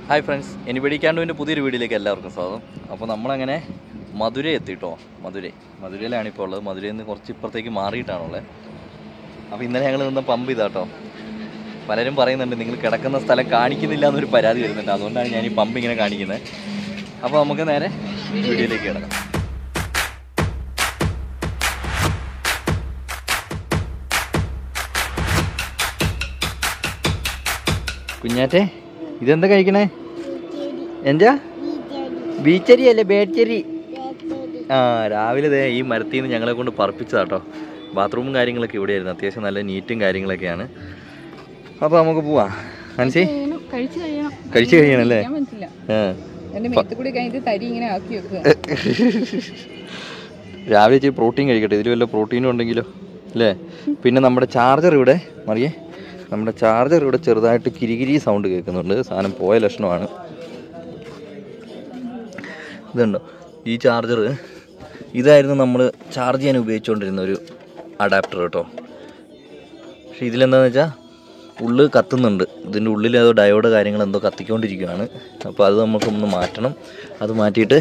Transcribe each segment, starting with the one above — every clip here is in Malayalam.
ഹായ് ഫ്രണ്ട്സ് എനിബഡി ക്യാൻഡുവിൻ്റെ പുതിയൊരു വീഡിയോയിലേക്ക് എല്ലാവർക്കും സ്വാഗതം അപ്പോൾ നമ്മളങ്ങനെ മധുര എത്തിട്ടോ മധുരൈ മധുരയിലാണ് ഇപ്പോൾ ഉള്ളത് മധുരയിൽ നിന്ന് കുറച്ച് ഇപ്പുറത്തേക്ക് മാറിയിട്ടാണുള്ളത് അപ്പോൾ ഇന്നലെ ഞങ്ങൾ നിന്ന് പമ്പ് ചെയ്താട്ടോ പലരും പറയുന്നുണ്ട് നിങ്ങൾ കിടക്കുന്ന സ്ഥലം കാണിക്കുന്നില്ല എന്നൊരു പരാതി വരുന്നുണ്ട് അതുകൊണ്ടാണ് ഞാൻ ഈ പമ്പ് ഇങ്ങനെ കാണിക്കുന്നത് അപ്പോൾ നമുക്ക് നേരെ വീഡിയോയിലേക്ക് കിടക്കാം കുഞ്ഞാറ്റെ ഇതെന്താ കഴിക്കണേ എന്താ ബീച്ചരി അല്ലേ ബേച്ചരി ആ രാവിലെ ദേ ഈ മരത്തിൽ നിന്ന് ഞങ്ങളെ കൊണ്ട് പറപ്പിച്ചതാട്ടോ ബാത്റൂമും കാര്യങ്ങളൊക്കെ ഇവിടെയായിരുന്നു അത്യാവശ്യം നല്ല നീറ്റും കാര്യങ്ങളൊക്കെയാണ് അപ്പോൾ നമുക്ക് പോവാം മനസ്സി കഴിച്ചു കഴിയണം കഴിച്ചു കഴിയണല്ലേ ഞാൻ പറ്റില്ല ആ എന്റെ മേത്ത് കൂടി കഴിഞ്ഞിട്ട് തരി ഇങ്ങനെ ആക്കി വെക്കുക രാവിലെ ഇച്ചിരി പ്രോട്ടീൻ കഴിക്കട്ടെ ഇതിൽ വല്ല പ്രോട്ടീനും ഉണ്ടെങ്കിലോ അല്ലേ പിന്നെ നമ്മുടെ ചാർജർ ഇവിടെ മറിയേ നമ്മുടെ ചാർജർ ഇവിടെ ചെറുതായിട്ട് കിരികിരി സൗണ്ട് കേൾക്കുന്നുണ്ട് സാധനം പോയ ലക്ഷണമാണ് ഇതുണ്ടോ ഈ ചാർജർ ഇതായിരുന്നു നമ്മൾ ചാർജ് ചെയ്യാൻ ഉപയോഗിച്ചുകൊണ്ടിരുന്ന ഒരു അഡാപ്റ്റർ കേട്ടോ പക്ഷെ ഇതിലെന്താണെന്ന് വെച്ചാൽ ഉള്ളിൽ കത്തുന്നുണ്ട് ഇതിൻ്റെ ഉള്ളിൽ ഏതോ ഡയോഡ് കാര്യങ്ങൾ എന്തോ കത്തിക്കൊണ്ടിരിക്കുകയാണ് അപ്പോൾ അത് നമുക്കൊന്ന് മാറ്റണം അത് മാറ്റിയിട്ട്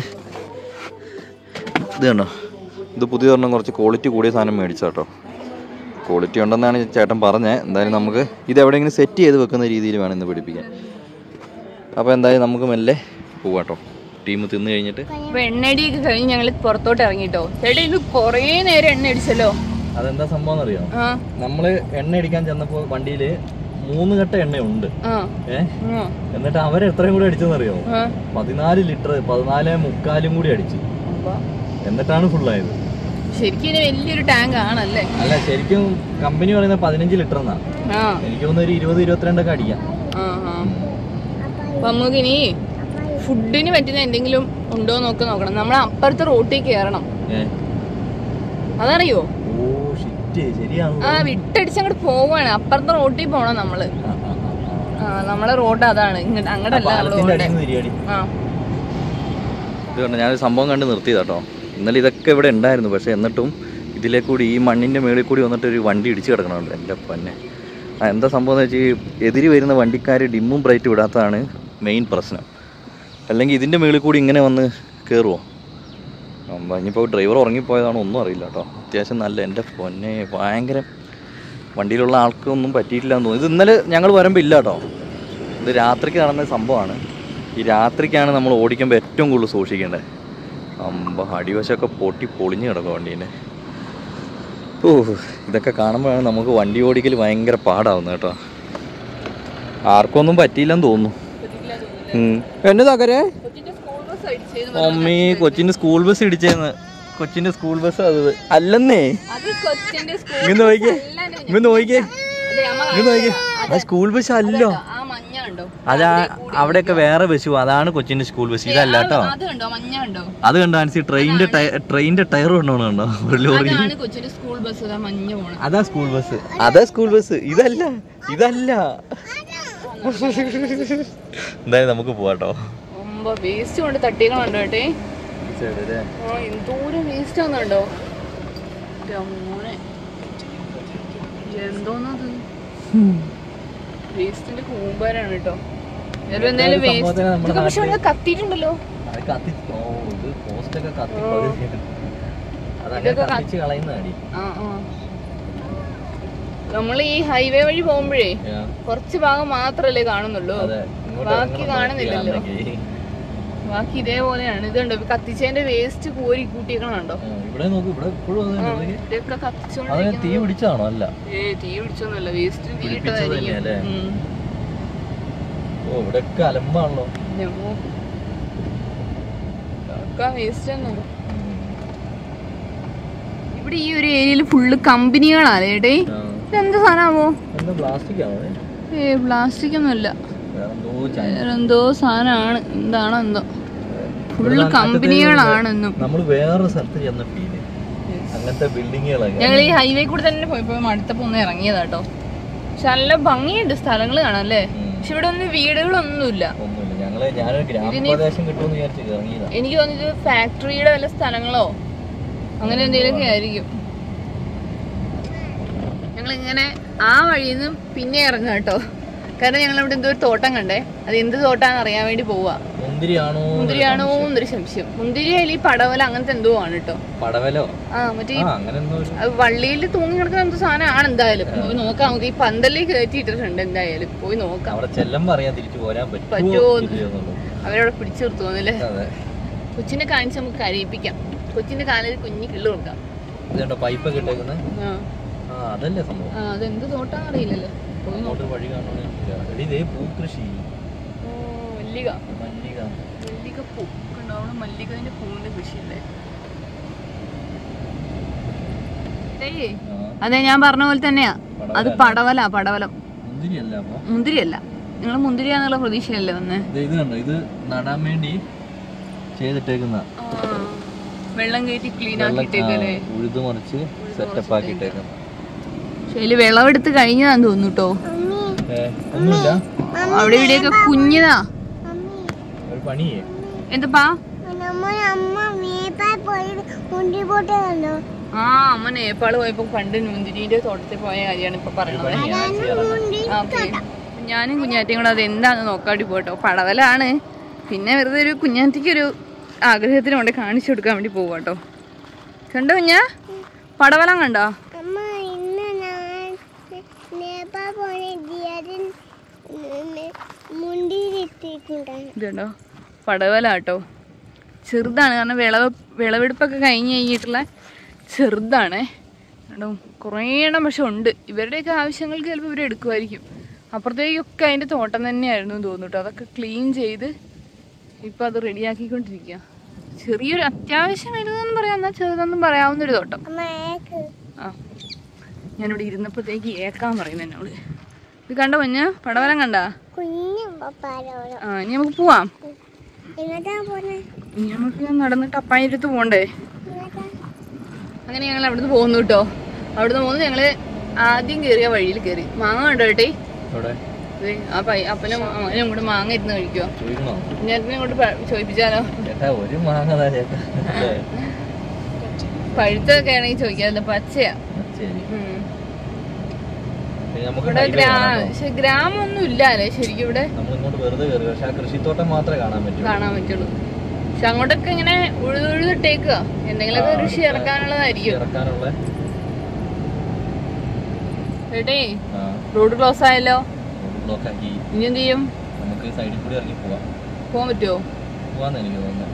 ഇത് കണ്ടോ ഇത് പുതിയ ഒരെണ്ണം കുറച്ച് ക്വാളിറ്റി കൂടിയ സാധനം മേടിച്ച കേട്ടോ ക്വാളിറ്റി ഉണ്ടെന്നാണ് ചേട്ടൻ പറഞ്ഞത് എന്തായാലും നമുക്ക് ഇത് എവിടെയെങ്കിലും സെറ്റ് ചെയ്ത് വെക്കുന്ന രീതിയിൽ വേണം ഇന്ന് പിടിപ്പിക്കാൻ അപ്പോൾ എന്തായാലും നമുക്ക് മെല്ലെ പോവാട്ടോ ടീം തിന്ന് കഴിഞ്ഞിട്ട് അപ്പൊ എണ്ണടിയൊക്കെ കഴിഞ്ഞ് ഞങ്ങൾ പുറത്തോട്ട് ഇറങ്ങിട്ടോ ചേട്ടാ ഇത് കൊറേ നേരം എണ്ണ അടിച്ചല്ലോ അതെന്താ സംഭവം എന്നറിയോ ആ നമ്മൾ എണ്ണ അടിക്കാൻ ചെന്നപ്പോൾ വണ്ടിയിൽ മൂന്ന് കെട്ട എണ്ണയുണ്ട് ആ ഏ ആ, എന്നിട്ട് അവർ എത്രയും കൂടി അടിച്ചെന്നറിയോ ആ. പതിനാല് ലിറ്റർ പതിനാല് മുക്കാലും കൂടി അടിച്ച് അപ്പൊ എന്നിട്ടാണ് ഫുള്ളായത് ശരിക്കും ഇത് വലിയൊരു ടാങ്ക് ആണല്ലേ അല്ല ശരിക്കും കമ്പനി പറയുന്നത് പതിനഞ്ച് ലിറ്റർ എന്നാ ആ എനിക്ക് തോന്നുന്നു ഒരു ഇരുപത് ഇരുപത്തിരണ്ടൊക്കെ അടിക്കാം ആ ആ അപ്പൊ നമുക്ക് ഇനി ഫുഡിന് പറ്റുന്ന എന്തെങ്കിലും ഉണ്ടോ നോക്കി നോക്കണം നമ്മൾ അപ്പുറത്തെ റോട്ടിൽ കയറണം ഏ അതറിയോ അതറിയോ ഓ ഷിറ്റ് ശരിയാണ് ആ വിട്ടടിച്ച് അങ്ങോട്ട് പോവാണ് അപ്പുറത്തെ റോട്ടിൽ പോണം നമ്മള് ആ നമ്മളെ റോഡ് അതാണ് ഇങ്ങോട്ട് അങ്ങോട്ടല്ല നമ്മള് പാലത്തിന്റെ പോണ്ടേ. അടിയിൽ നിന്ന് തിരിയടി ആ ഇത് കണ്ടോ ഞാനൊരു സംഭവം കണ്ട് നിർത്തിയതാട്ടോ ഇന്നലെ ഇതൊക്കെ ഇവിടെ ഉണ്ടായിരുന്നു പക്ഷേ എന്നിട്ടും ഇതിലേ കൂടി ഈ മണ്ണിൻ്റെ മേളിൽ കൂടി വന്നിട്ട് ഒരു വണ്ടി ഇടിച്ച് കിടക്കണുണ്ട് എൻ്റെ പൊന്നെ ആ എന്താ സംഭവം എന്ന് വെച്ചാൽ എതിരി വരുന്ന വണ്ടിക്കാർ ഡിമ്മും ബ്രൈറ്റും ഇടാത്തതാണ് മെയിൻ പ്രശ്നം അല്ലെങ്കിൽ ഇതിൻ്റെ മേളിൽ കൂടി ഇങ്ങനെ വന്ന് കയറുമോ ഇനിയിപ്പോൾ ഡ്രൈവർ ഉറങ്ങിപ്പോയതാണോ ഒന്നും അറിയില്ല കേട്ടോ അത്യാവശ്യം നല്ല എൻ്റെ പൊന്നെ ഭയങ്കര വണ്ടിയിലുള്ള ആൾക്കൊന്നും പറ്റിയിട്ടില്ല എന്ന് തോന്നുന്നു ഇത് ഇന്നലെ ഞങ്ങൾ വരുമ്പോൾ ഇല്ല കേട്ടോ ഇത് രാത്രിക്ക് നടന്ന സംഭവമാണ് ഈ രാത്രിക്കാണ് നമ്മൾ ഓടിക്കുമ്പോൾ ഏറ്റവും കൂടുതൽ സൂക്ഷിക്കേണ്ടത് അമ്പ അടിവശമൊക്കെ പൊട്ടി പൊളിഞ്ഞ് കിടക്കും വണ്ടീൻ്റെ ഓ ഇതൊക്കെ കാണുമ്പോഴാണ് നമുക്ക് വണ്ടി ഓടിക്കൽ ഭയങ്കര പാടാവുന്നത് കേട്ടോ ആർക്കൊന്നും പറ്റിയില്ലെന്ന് തോന്നുന്നു ഉം. എന്നതാക്കരെ കൊച്ചിന്റെ സ്കൂൾ ബസ് അടിച്ചത് മമ്മി കൊച്ചിൻ്റെ സ്കൂൾ ബസ് ഇടിച്ചേന്ന് കൊച്ചിൻ്റെ സ്കൂൾ ബസ് അത് അല്ലെന്നേ അത് കൊച്ചിന്റെ സ്കൂൾ ഇങ്ങ് നോക്കിയേ ഇങ്ങ് നോക്കിയേ ഇങ്ങ് നോക്കിയേ ആ സ്കൂൾ ബസ് അല്ലോ ആ മഞ്ഞ ഉണ്ടോ അതാ അവിടെയൊക്കെ വേറെ ബസ് അതാണ് കൊച്ചിന്റെ സ്കൂൾ ബസ് ഇതല്ല കേട്ടോ അത് കണ്ടോ മഞ്ഞ ഉണ്ടോ അത് കണ്ടോ ആൻസി ട്രെയിനിന്റെ ട്രെയിനിന്റെ ടയർ കൊണ്ടോണ കണ്ടോ ഒരു ലോറി അതാണ് കൊച്ചിന്റെ സ്കൂൾ ബസ് അതാ മഞ്ഞ പോണ അതാ സ്കൂൾ ബസ് അതാ സ്കൂൾ ബസ് ഇതല്ല ഇതല്ല എന്തായാലും നമുക്ക് പോവാട്ടോ ഒമ്പ വേസ്റ്റ് കൊണ്ട് തട്ടികളുണ്ടോ കേട്ടേ ആ എന്തോരം വേസ്റ്റ് ആണെന്നുണ്ടോ മോനെ എന്തോന്നത് വേസ്റ്റിന്റെ കൂമ്പാരാണ് കേട്ടോ വേറെ എന്തായാലും വേസ്റ്റ് സംഭവത്തിന് നമ്മുടെ ഇതൊക്കെ പക്ഷെ ഇവിടെ കത്തിയിട്ടുണ്ടല്ലോ അത് കത്തി ഓ ഇത് പോസ്റ്റൊക്കെ കത്തി ഓ. പകുതിയാണ്. അതങ്ങനെ ഇതൊക്കെ കത്തി- കത്തിച്ച് കളയുന്നതാടി ആ ആ നമ്മൾ ഈ ഹൈവേ വഴി പോകുമ്പോഴേ Yeah. കുറച്ച് ഭാഗം മാത്രല്ലേ കാണുന്നുള്ളൂ അതെ ഇങ്ങോട്ട് ബാക്കി ഇറങ്ങണം കാണുന്നില്ലല്ലോ. നോക്കിയാണെങ്കിൽ. ബാക്കി ഇതേപോലെയാണ് ഇതുണ്ടോ ഇപ്പൊ കത്തിച്ചതിന്റെ വേസ്റ്റ് കോരി കൂട്ടിയേക്കണുണ്ടോ ആ, ഇവിടെ നോക്ക് ഇവിടെ ഇപ്പോഴും അത് തന്നെ. ഇതൊക്കെ- ഇതൊക്കെ അത് കത്തിച്ചോണ്ടിരിക്കുന്നത് തീ പിടിച്ചാണോ അല്ല ഏ തീ പിടിച്ചൊന്നുമല്ല വേസ്റ്റ് തീ പിടിപ്പിച്ചത് ഇട്ടതായിരിക്കും തന്നെയല്ലേ? ഉം. ഓ ഇവിടെയൊക്കെ അലമ്പാണല്ലോ ഞമ്മോ. ഒക്കെ വേസ്റ്റ് തന്നെ ഇവിടെ ഈ ഒരു ഏരിയയിൽ ഫുള്ള് കമ്പനികളാണ് ഏടേ ഇതെന്ത് സാധനമാവോ എന്താ പ്ലാസ്റ്റിക് ആണോ ഇത്? ഏ പ്ലാസ്റ്റിക് ഒന്നുമല്ല വേറെന്തോ ചൈന വേറെന്തോ സാധനമാണ് എന്താണോ എന്തോ ഫുള്ള് ഇവിടെ കമ്പനികളാണെന്നും നമ്മൾ വേറെ സ്ഥലത്ത് ചെന്ന ഫീല് അങ്ങനത്തെ ബിൽഡിങ്ങുകളൊക്കെ ഞങ്ങൾ ഈ ഹൈവേ കൂടെ തന്നെ പോയപ്പോ അടുത്തപ്പോ ഒന്ന് ഇറങ്ങിയതാ കേട്ടോ പക്ഷെ നല്ല ഭംഗിയുണ്ട് സ്ഥലങ്ങൾ കാണാം അല്ലേ ഉം. പക്ഷെ ഇവിടെ ഒന്നും വീടുകളൊന്നുമില്ല ഒന്നുമില്ല ഞങ്ങള് ഞാനൊരു ഗ്രാമപ്രദേശം കിട്ടുമെന്ന് വിചാരിച്ച് ഇറങ്ങിയതാ എനിക്ക് തോന്നിയത് ഫാക്ടറിയുടെ വല്ല സ്ഥലങ്ങളോ അങ്ങനെ എന്തെങ്കിലുമൊക്കെ ആയിരിക്കും ഞങ്ങൾ ഇങ്ങനെ ആ വഴിയിൽ നിന്ന് പിന്നെ ഇറങ്ങാം കേട്ടോ കാരണം ഞങ്ങൾ ഇവിടെ എന്തോ ഒരു തോട്ടം കണ്ടേ അത് എന്ത് തോട്ടാന്ന് അറിയാൻ വേണ്ടി പോവാ മുന്തിരിയാണോ മുന്തിരിയാണോ എന്നൊരു സംശയം മുന്തിരി അതിൽ ഈ പടവല അങ്ങനത്തെ എന്തോ ആണ് കേട്ടോ പടവലോ ആ മറ്റേ ആ അങ്ങനെ എന്തോ ഒരു അത് വള്ളിയിൽ തൂങ്ങി കിടക്കുന്ന എന്തോ സാധനമാണ് എന്തായാലും പോയി നോക്കാം നമുക്ക് ഈ പന്തലിൽ കയറ്റിയിട്ടിട്ടുണ്ട് എന്തായാലും പോയി നോക്കാം അവിടെ ചെല്ലുമ്പോ അറിയാൻ തിരിച്ചു പോരാൻ പറ്റുമോ പറ്റുമോ എന്ന്. ഇല്ലയോ എന്നുള്ളത്. അവരവിടെ പിടിച്ചു നിർത്തുവന്നല്ലേ അതെ കൊച്ചിനെ കാണിച്ച് നമുക്ക് കരയിപ്പിക്കാം കൊച്ചിന്റെ കാലിൽ കുഞ്ഞി കിള്ളു കൊടുക്കാം ഇതുണ്ടോ പൈപ്പ് ഒക്കെ ഇട്ടേക്കുന്നത് ആ ആ അതല്ലേ സംഭവം ആ അതെന്ത് തോട്ടാന്ന് അറിയില്ലല്ലോ പോയി നോക്കാം അങ്ങോട്ട് വഴി കാണണമെങ്കിൽ എടി ഇതേ പൂക്കൃഷി ഓ മല്ലിക മല്ലിക മല്ലിക പൂ കണ്ടോ അവിടെ മല്ലികന്റെ പൂവിന്റെ കൃഷിയല്ലേ ഏയ് ആ അതെ ഞാൻ പറഞ്ഞ പോലെ തന്നെയാ അത് പടവല പടവല പടവലം മുന്തിരിയല്ല അപ്പൊ മുന്തിരിയല്ല നിങ്ങൾ മുന്തിരിയാന്നുള്ള പ്രതീക്ഷയല്ലേ വന്നേ ഇത് ഇത് കണ്ടോ ഇത് നടാൻ വേണ്ടി ചെയ്തിട്ടേക്കുന്ന വെള്ളം കയറ്റി ക്ലീൻ വെള്ളം ആക്കിയിട്ടേക്കല്ലേ ഉഴുതു മറിച്ച് സെറ്റപ്പ് ആക്കിയിട്ടേക്കുന്ന പക്ഷെ അതില് വിളവെടുത്ത് കഴിഞ്ഞതാന്ന് തോന്നുന്നു കേട്ടോ ഏ, ഒന്നുമില്ല അവിടെ ഇവിടെയൊക്കെ കുഞ്ഞതാ ഒരു പണിയേ എന്തപ്പാ അമ്മ വേപ്പായി പോയി മുണ്ടി പോട്ടുണ്ടോ ആ അമ്മ നേപ്പാള് പോയപ്പോ പണ്ട് മുന്തിരിന്റെ തോട്ടത്തിൽ പോയ കാര്യമാണ് ഇപ്പൊ പറയണത് പണി ഞാൻ ചെയ്യാറുണ്ട് മുണ്ടി ആ, ഓക്കേ. ഞാനും കുഞ്ഞാറ്റയും കൂടെ അത് എന്താന്ന് നോക്കാണ്ടി പോട്ടോ പടവലാണ് പിന്നെ വെറുതെ ഒരു കുഞ്ഞാറ്റയ്ക്ക് ഒരു ആഗ്രഹത്തിന് കൊണ്ട് കാണിച്ചു കൊടുക്കാൻ വേണ്ടി പോവാട്ടോ കണ്ടോ കുഞ്ഞാ പടവലം കണ്ടോ അമ്മ ഇന്ന് ഞാൻ നേപ്പാ പോണ ദിയാദിൻ മുണ്ടിയിലിട്ടിട്ടുണ്ടായിരുന്നു ഇതുണ്ടോ പടവല കേട്ടോ ചെറുതാണ് കാരണം വിളവ് വിളവെടുപ്പൊക്കെ കഴിഞ്ഞ് കഴിഞ്ഞിട്ടുള്ള ചെറുതാണേ കേട്ടോ കുറേ എണ്ണം പക്ഷെ ഉണ്ട് ഇവരുടെയൊക്കെ ആവശ്യങ്ങൾക്ക് ചിലപ്പോൾ ഇവർ എടുക്കുമായിരിക്കും അപ്പുറത്തേക്കൊക്കെ അതിൻ്റെ തോട്ടം തന്നെയായിരുന്നു എന്ന് തോന്നുന്നു കേട്ടോ അതൊക്കെ ക്ലീൻ ചെയ്ത് ഇപ്പം അത് റെഡിയാക്കിക്കൊണ്ടിരിക്കുക ചെറിയൊരു അത്യാവശ്യം വലുതെന്ന് പറയാം എന്നാൽ ചെറുതെന്നും പറയാവുന്നൊരു തോട്ടം അമ്മ ഏക്ക് ആ ഞാനിവിടെ ഇരുന്നപ്പോഴത്തേക്ക് ഏക്കാൻ പറയുന്നു എന്നോട് ഇത് കണ്ടോ മഞ്ഞ പടവലം കണ്ടാ കുഞ്ഞും പപ്പാരോളം ആ ഇനി നമുക്ക് പോവാം എങ്ങോട്ടാ പോണേ ഇനി നമുക്ക് ഞാൻ നടന്നിട്ട് അപ്പാൻ്റെ അടുത്ത് പോകണ്ടേ എങ്ങോട്ടാ അങ്ങനെ ഞങ്ങൾ അവിടുന്ന് പോകുന്നു കേട്ടോ അവിടുന്ന് പോകുന്നു ഞങ്ങള് ആദ്യം കയറിയ വഴിയിൽ കയറി മാങ്ങ കണ്ടോ ഏട്ടേ അവിടെ ദേ, ആ പൈ അപ്പനും അമ്മനും കൂടെ മാങ്ങ ഇരുന്ന് കഴിക്കുവോ ചോദിക്കണോ ഞാൻ കൂടെ പ- ചോദിപ്പിച്ചാലോ ചേട്ടാ ഒരു മാങ്ങ താ ചേട്ടാ അല്ലേ? പഴുത്തൊക്കെ ആണെങ്കിൽ ചോദിക്കാമല്ലോ പച്ചയാ ശരി ഉം. പിന്നെ നമുക്ക് ഇവിടെ highway ഗ്രാ കാണാം കേട്ടോ. പക്ഷെ ഗ്രാമൊന്നും ഇല്ല അല്ലേ ശരിക്കും ഇവിടെ നമ്മൾ ഇങ്ങോട്ട് വെറുതെ കയറി പക്ഷെ ആ കൃഷിത്തോട്ടം മാത്രമേ കാണാൻ പറ്റൂ കാണാൻ പറ്റുള്ളൂ പക്ഷെ അങ്ങോട്ടൊക്കെ ഇങ്ങനെ ഉഴുതുഴുതിട്ടേക്കുക എന്തെങ്കിലുമൊക്കെ ആ, കൃഷി അടുത്ത ഇറക്കാനുള്ളതായിരിക്കും ഇറക്കാനുള്ള ഏട്ടേ ആ റോഡ് ക്ലോസ് ആയല്ലോ ബ്ലോക്ക് ആക്കി ഇനി എന്ത് ചെയ്യും നമുക്ക് സൈഡിൽ കൂടി ഇറങ്ങി പോവാം പോകാൻ പറ്റുമോ പോവാന്ന് എനിക്ക് തോന്നുന്നു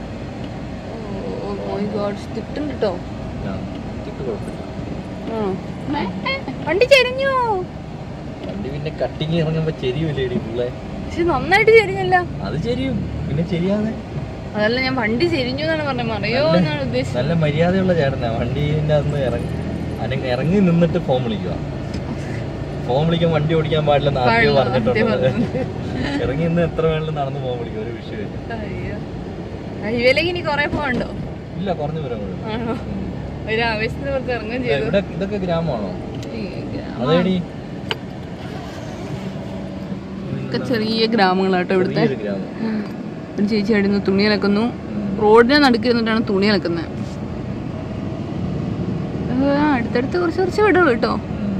ഓ തിട്ടുണ്ട് കേട്ടോ ആ കിട്ടു കുഴപ്പമില്ല വണ്ടി ചെരിഞ്ഞു വണ്ടി പിന്നെ കട്ടിങ് ഇറങ്ങുമ്പോ ചെരിയൂലേ ഇടി പിള്ളേ പക്ഷെ നന്നായിട്ട് ചെരിഞ്ഞല്ല അത് ചെരിയും പിന്നെ ചെരിയാതെ അതല്ല ഞാൻ വണ്ടി ചെരിഞ്ഞു എന്നാണ് പറഞ്ഞത് മറിയോ എന്നാണ് ഉദ്ദേശിച്ചത് നല്ല മര്യാദയുള്ള ചേട്ടനാ വണ്ടീൻ്റെ അന്ന് ഇറങ്ങി അനങ്ങ- ഇറങ്ങി നിന്നിട്ട് ഫോൺ വിളിക്കുക ഫോൺ വിളിക്കാൻ വണ്ടി ഓടിക്കാൻ പാടില്ലെന്ന് ആദ്യം പാടില്ല, ആദ്യം പറഞ്ഞിട്ടുണ്ട് ഇറങ്ങി നിന്ന് എത്ര വേണമെങ്കിലും നടന്ന് ഫോൺ വിളിക്കും ഒരു വിഷയമില്ല അയ്യോ ഹൈവേലേക്ക് ഇനി കൊറേ പോകണ്ടോ ഇല്ല കുറഞ്ഞു വരാൻ ആണോ ഒരു ആവേശത്തിന് പുറത്ത് ഇറങ്ങുകയും ചെയ്തു ഇവിടെ ഇതൊക്കെ ഗ്രാമമാണോ ഈ ഗ്രാമം അതേടി ഒക്കെ ചെറിയ ഗ്രാമങ്ങളാട്ടോ ഇവിടുത്തെ ചെറിയൊരു ഗ്രാമം ഒരു ചേച്ചി അടിന്ന് തുണി അലക്കുന്നു ഉം. റോഡിനെ നടുക്കിരുന്നിട്ടാണ് തുണി അലക്കുന്നത് അടുത്തടുത്ത് കുറച്ച് കുറച്ച് വീടുകൾ കേട്ടോ ഉം.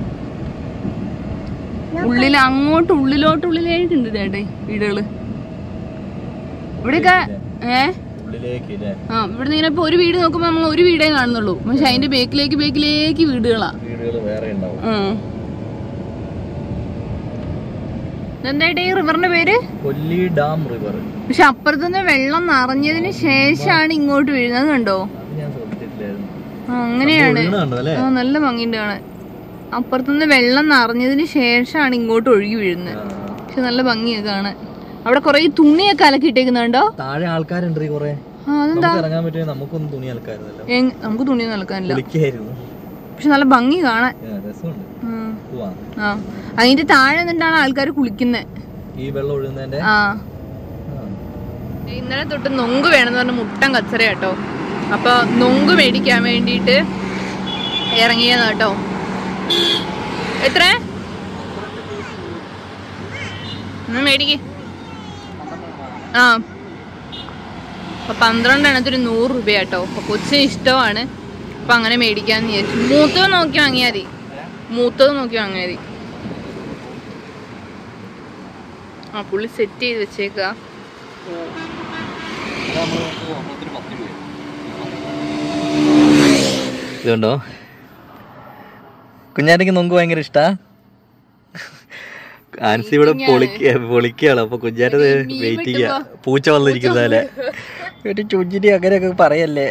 ഉള്ളിൽ അങ്ങോട്ട് ഉള്ളിലോട്ട് ഉള്ളിലേക്കുണ്ട് ചേട്ടേ വീടുകള് ഇവിടെയൊക്കെ ഏ ഉള്ളിലേക്ക് ഇല്ലേ ആ ഇവിടെ ഇങ്ങനെ ഇപ്പൊ ഒരു വീട് നോക്കുമ്പോ നമ്മൾ ഒരു വീടേ കാണുന്നുള്ളൂ പക്ഷെ അതിന്റെ ബേക്കിലേക്ക് ബേക്കിലേക്ക് വീടുകളാ വീടുകൾ വേറെ ഉണ്ടാവും ഉം. ഇതെന്തായിട്ട് ഈ റിവറിന്റെ പേര് കൊല്ലി ഡാം റിവർ പക്ഷെ അപ്പുറത്തുനിന്ന് വെള്ളം നിറഞ്ഞതിന് ശേഷമാണ് ഇങ്ങോട്ട് വീഴുന്നത് കണ്ടോ അത് ഞാൻ ശ്രദ്ധിച്ചിട്ടില്ലായിരുന്നു ആ, അങ്ങനെയാണ് ഒഴുകണ കണ്ടോ അല്ലേ ആ നല്ല ഭംഗിയുണ്ട് കാണാൻ അപ്പുറത്തുനിന്ന് വെള്ളം നിറഞ്ഞതിന് ശേഷമാണ് ഇങ്ങോട്ട് ഒഴുകി വീഴുന്നത് ആ. പക്ഷെ നല്ല ഭംഗിയൊക്കെ കാണാൻ അവിടെ കുറെ തുണിയൊക്കെ അലക്കിയിട്ടേക്കുന്നുണ്ടോ താഴെ ആൾക്കാരുണ്ട് ഈ കൊറേ ആ അതെന്താ നമുക്ക് ഇറങ്ങാൻ പറ്റുമോ നമുക്കൊന്നും തുണി അലക്കായിരുന്നല്ലോ എങ്- നമുക്ക് തുണിയൊന്നും അലക്കാനില്ല വിളിക്കായിരുന്നു പക്ഷെ നല്ല ഭംഗി കാണാൻ രസമുണ്ട് ഉം. പോവാ ആ അതിന്റെ താഴെ നിന്നിട്ടാണ് ആൾക്കാർ കുളിക്കുന്നത് ഈ വെള്ളം ഒഴുകുന്നതിന്റെ ആ ആ. ഇന്നലെ തൊട്ട് നൊങ്ക് വേണമെന്ന് പറഞ്ഞ മുട്ടൻ കച്ചറ കേട്ടോ അപ്പൊ നൊങ്ക് മേടിക്കാൻ വേണ്ടിയിട്ട് ഇറങ്ങിയതാ കേട്ടോ എത്ര ഒന്ന് മേടിക്ക് ആ അപ്പൊ പന്ത്രണ്ട് എണ്ണത്തിന് നൂറ് രൂപ കേട്ടോ അപ്പൊ കൊച്ചിന് ഇഷ്ടമാണ് അപ്പൊ അങ്ങനെ മേടിക്കാന്ന് വിചാരിച്ചു മൂത്തത് നോക്കി വാങ്ങിയാൽ മതി മൂത്തത് നോക്കി വാങ്ങിയാൽ മതി ആ പുള്ളി സെറ്റ് ചെയ്ത് വെച്ചേക്കുക ഇതുണ്ടോ കുഞ്ഞാറ്റയ്ക്ക് നമുക്ക് ഭയങ്കര ഇഷ്ടാ ആൻസി ഇവിടെ പൊളിക്ക പൊളിക്കുകയാണ് അപ്പൊ കുഞ്ഞാറ്റ മീൻ വെയിറ്റ് ചെയ്യാ വെട്ടുമ്പോ പൂച്ച വന്നിരിക്കുന്നതല്ലേ ഒരു ചുഞ്ചിരി അങ്ങനെയൊക്കെ പറയല്ലേ